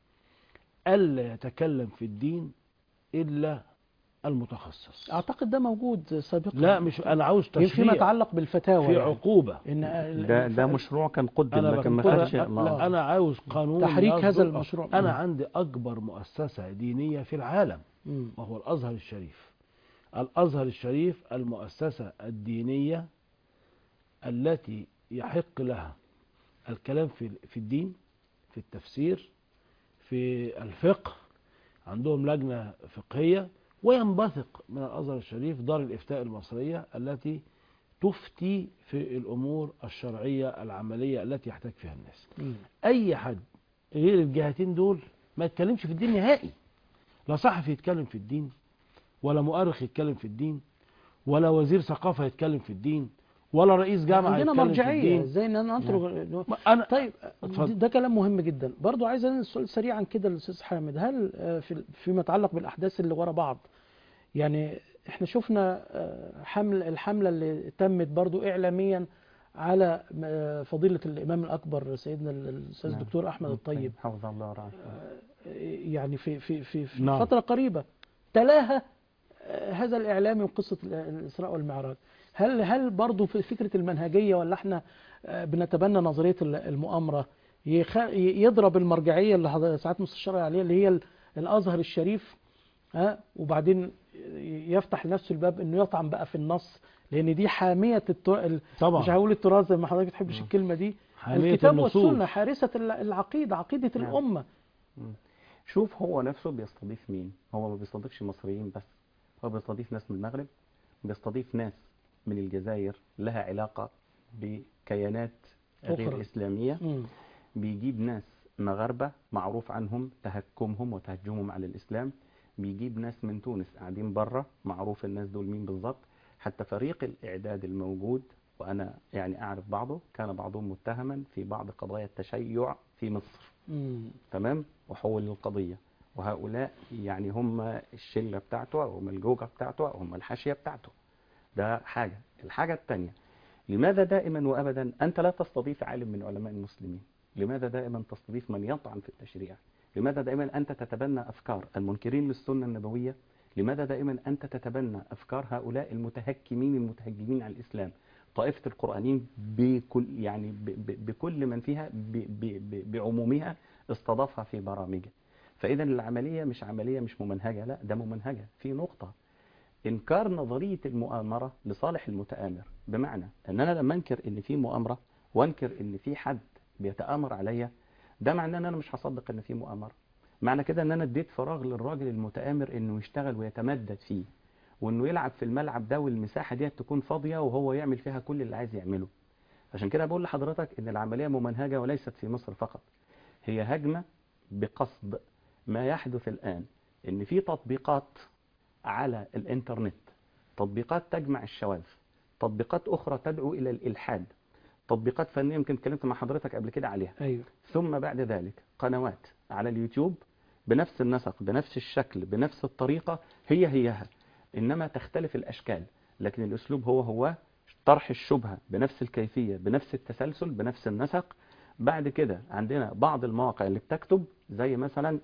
ألا يتكلم في الدين إلا المتخصص اعتقد ده موجود سابقا لا مش أنا عاوز فيما تشريع يتعلق بالفتاوى في يعني. عقوبة ان ده ده مشروع كان قدم أنا لكن ما بقول- خدش لا ما- أنا عاوز قانون تحريك هذا يصدر- المشروع. أنا مم. عندي أكبر مؤسسة دينية في العالم مم. وهو الأزهر الشريف الأزهر الشريف المؤسسة الدينية التي يحق لها الكلام في في الدين في التفسير في الفقه عندهم لجنة فقهية وينبثق من الأزهر الشريف دار الإفتاء المصرية التي تفتي في الأمور الشرعية العملية التي يحتاج فيها الناس مم. اي حد غير الجهتين دول ما يتكلمش في الدين نهائي لا صحفي يتكلم في الدين ولا مؤرخ يتكلم في الدين ولا وزير ثقافة يتكلم في الدين ولا رئيس جامعه عندنا يتكلم في مرجعيه الدين. ازاي ان انا انطلق ما انا طيب اتفضل. ده كلام مهم جدا برضو عايز أنقل السؤال سريعا كده للاستاذ حامد هل آه، في فيما يتعلق بالاحداث اللي ورا بعض يعني احنا شفنا آه، حمل الحمله اللي تمت برضو اعلاميا على آه، فضيله الامام الاكبر سيدنا الاستاذ نعم. الدكتور احمد الطيب حفظه الله ورعاه يعني في في في, في نعم. فتره قريبه تلاها آه، هذا الاعلامي وقصه ال- الاسراء والمعراج هل هل برضه في فكره المنهجيه ولا احنا آه، بنتبنى نظريه ال- المؤامره يخ- ي- يضرب المرجعيه اللي حضر- ساعات مستشار عليها اللي هي ال- الازهر الشريف ها وبعدين ي- يفتح لنفسه الباب انه يطعن بقى في النص لان دي حاميه التر... ال- طبعا مش هقول التراث زي ما حضرتك بتحبش الكلمه دي حامية الكتاب النصوص. والسنه حارسه ال- العقيده عقيده نعم. الامه شوف هو نفسه بيستضيف مين هو ما بيستضيفش مصريين بس هو بيستضيف ناس من المغرب بيستضيف ناس من الجزائر لها علاقة بكيانات غير أخرى. إسلامية مم. بيجيب ناس مغاربة معروف عنهم تهكمهم وتهجمهم على الإسلام بيجيب ناس من تونس قاعدين بره معروف الناس دول مين بالظبط حتى فريق الإعداد الموجود وأنا يعني أعرف بعضه كان بعضهم متهما في بعض قضايا التشيع في مصر مم. تمام وحول القضية وهؤلاء يعني هم الشلة بتاعته أو هم الجوجة بتاعته أو هم الحاشية بتاعته ده حاجة الحاجة الثانية لماذا دائما وأبدا أنت لا تستضيف عالم من علماء المسلمين لماذا دائما تستضيف من يطعن في التشريع لماذا دائما أنت تتبنى أفكار المنكرين للسنة النبوية لماذا دائما أنت تتبنى أفكار هؤلاء المتهكمين المتهجمين على الإسلام طائفة القرآنيين بكل يعني ب- ب- بكل من فيها ب- ب- ب- بعمومها استضافها في برامجه فإذا العملية مش عملية مش ممنهجة لا ده ممنهجة في نقطة إنكار نظرية المؤامرة لصالح المتآمر بمعنى أن أنا لما أنكر إن في مؤامرة وأنكر إن في حد بيتآمر عليا ده معناه أن أنا مش هصدق إن في مؤامرة معنى كده أن أنا اديت فراغ للراجل المتآمر إنه يشتغل ويتمدد فيه وإنه يلعب في الملعب ده والمساحة دي تكون فاضية وهو يعمل فيها كل اللي عايز يعمله عشان كده بقول لحضرتك إن العملية ممنهجة وليست في مصر فقط هي هجمة بقصد ما يحدث الآن إن في تطبيقات على الإنترنت تطبيقات تجمع الشواذ تطبيقات أخرى تدعو إلى الإلحاد تطبيقات فنية يمكن اتكلمت مع حضرتك قبل كده عليها ايوه ثم بعد ذلك قنوات على اليوتيوب بنفس النسق بنفس الشكل بنفس الطريقة هي هيها إنما تختلف الأشكال لكن الأسلوب هو هو طرح الشبهة بنفس الكيفية بنفس التسلسل بنفس النسق بعد كده عندنا بعض المواقع اللي بتكتب زي مثلا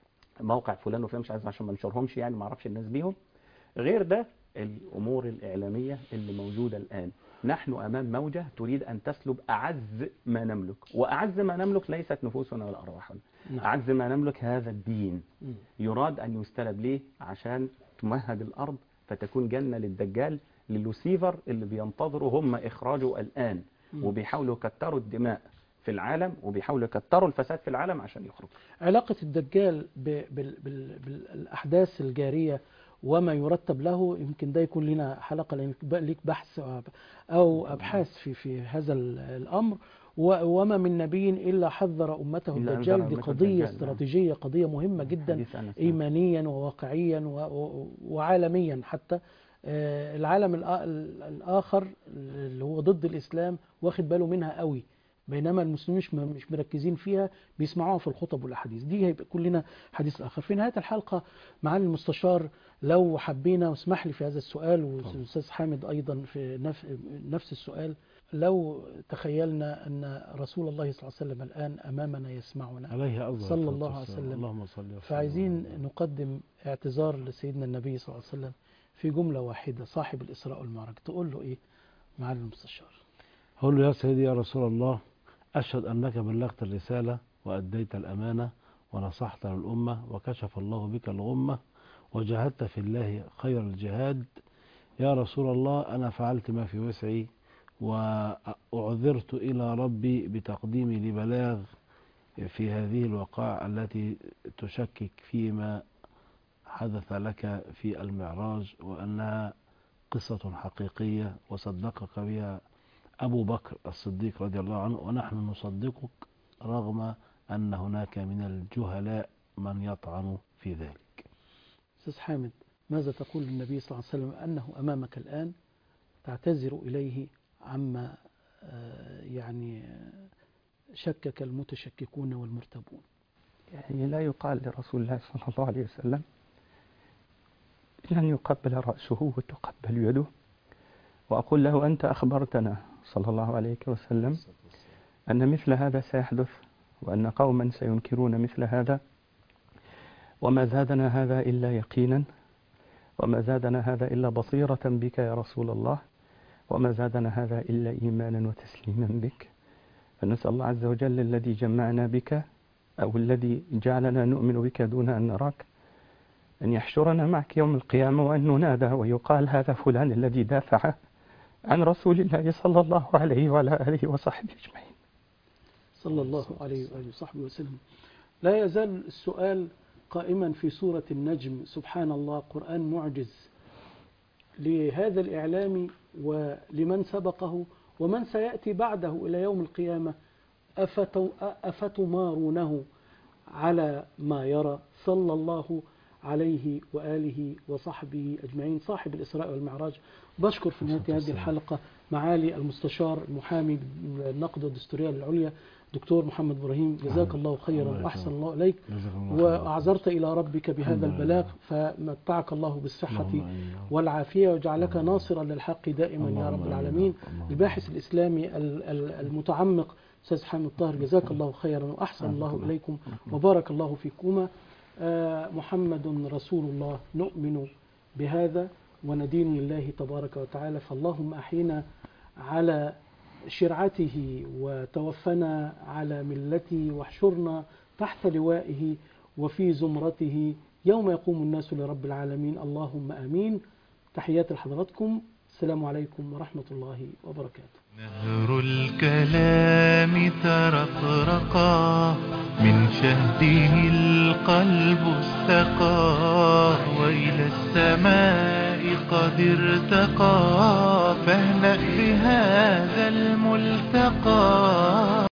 موقع فلان وفلان مش عايز عشان ما نشرهمش يعني ما اعرفش الناس بيهم غير ده الامور الاعلاميه اللي موجوده الان نحن امام موجه تريد ان تسلب اعز ما نملك واعز ما نملك ليست نفوسنا ولا ارواحنا نعم. اعز ما نملك هذا الدين مم. يراد ان يستلب ليه عشان تمهد الارض فتكون جنه للدجال للوسيفر اللي بينتظروا هم اخراجه الان مم. وبيحاولوا يكتروا الدماء في العالم وبيحاولوا يكتروا الفساد في العالم عشان يخرج علاقة الدجال ب- بال- بال- بالأحداث الجارية وما يرتب له يمكن ده يكون لنا حلقة لأن بقى ليك بحث أو- أو أبحاث في في هذا ال- الأمر و- وما من نبي إلا حذر أمته إلا الدجال أنذر دي أمته قضية الدجال، نعم. استراتيجية قضية مهمة جدا حديث أنس. إيمانيا وواقعيا و- و- وعالميا حتى آه، العالم الآ- الآخر اللي هو ضد الإسلام واخد باله منها قوي بينما المسلمين مش مش مركزين فيها بيسمعوها في الخطب والاحاديث دي هيبقى كلنا حديث اخر في نهايه الحلقه معالي المستشار لو حبينا واسمح لي في هذا السؤال والاستاذ حامد ايضا في نف- نفس السؤال لو تخيلنا ان رسول الله صلى الله عليه وسلم الان امامنا يسمعنا عليه أفضل صلى الصلاة الله عليه والسلام. وسلم. اللهم صل وسلم فعايزين على نقدم اعتذار لسيدنا النبي صلى الله عليه وسلم في جمله واحده صاحب الاسراء والمعراج تقول له ايه معالي المستشار أقول له يا سيدي يا رسول الله أشهد أنك بلغت الرسالة وأديت الأمانة ونصحت للأمة وكشف الله بك الغمة وجاهدت في الله خير الجهاد يا رسول الله أنا فعلت ما في وسعي وأعذرت إلى ربي بتقديمي لبلاغ في هذه الوقائع التي تشكك فيما حدث لك في المعراج وأنها قصة حقيقية وصدقك بها أبو بكر الصديق رضي الله عنه ونحن نصدقك رغم أن هناك من الجهلاء من يطعن في ذلك استاذ حامد ماذا تقول للنبي صلى الله عليه وسلم انه امامك الان تعتذر اليه عما آه، يعني آه، شكك المتشككون والمرتبون يعني لا يقال لرسول الله صلى الله عليه وسلم إلا أن يقبل رأسه وتقبل يده وأقول له أنت أخبرتنا صلى الله عليه وسلم أن مثل هذا سيحدث وأن قوما سينكرون مثل هذا وما زادنا هذا إلا يقينا وما زادنا هذا إلا بصيرة بك يا رسول الله وما زادنا هذا إلا إيمانا وتسليما بك فنسأل الله عز وجل الذي جمعنا بك أو الذي جعلنا نؤمن بك دون أن نراك أن يحشرنا معك يوم القيامة وأن ننادى ويقال هذا فلان الذي دافع عن رسول الله صلى الله عليه وعلى آله وصحبه أجمعين صلى الله عليه وآله وصحبه وسلم لا يزال السؤال قائما في سورة النجم سبحان الله قرآن معجز لهذا الإعلام ولمن سبقه ومن سيأتي بعده إلى يوم القيامة أفتو- أفتمارونه على ما يرى صلى الله عليه وآله وصحبه أجمعين صاحب الإسراء والمعراج بشكر في نهاية هذه الحلقة معالي المستشار المحامي النقد والدستورية العليا دكتور محمد إبراهيم جزاك الله خيرا وأحسن الله إليك وأعذرت إلى ربك بهذا البلاغ فمتعك الله بالصحة والعافية وجعلك ناصرا للحق دائما يا رب العالمين الباحث الإسلامي ال- ال- المتعمق أستاذ حامد طاهر جزاك الله خيرا وأحسن الله إليكم وبارك الله فيكما آه، محمد رسول الله نؤمن بهذا وندين لله تبارك وتعالى فاللهم أحينا على شرعته وتوفنا على ملته واحشرنا تحت لوائه وفي زمرته يوم يقوم الناس لرب العالمين اللهم آمين تحيات لحضراتكم السلام عليكم ورحمة الله وبركاته نهر الكلام ترقرقا من شهده القلب استقى وإلى السماء قد ارتقى فاهنأ بهذا الملتقى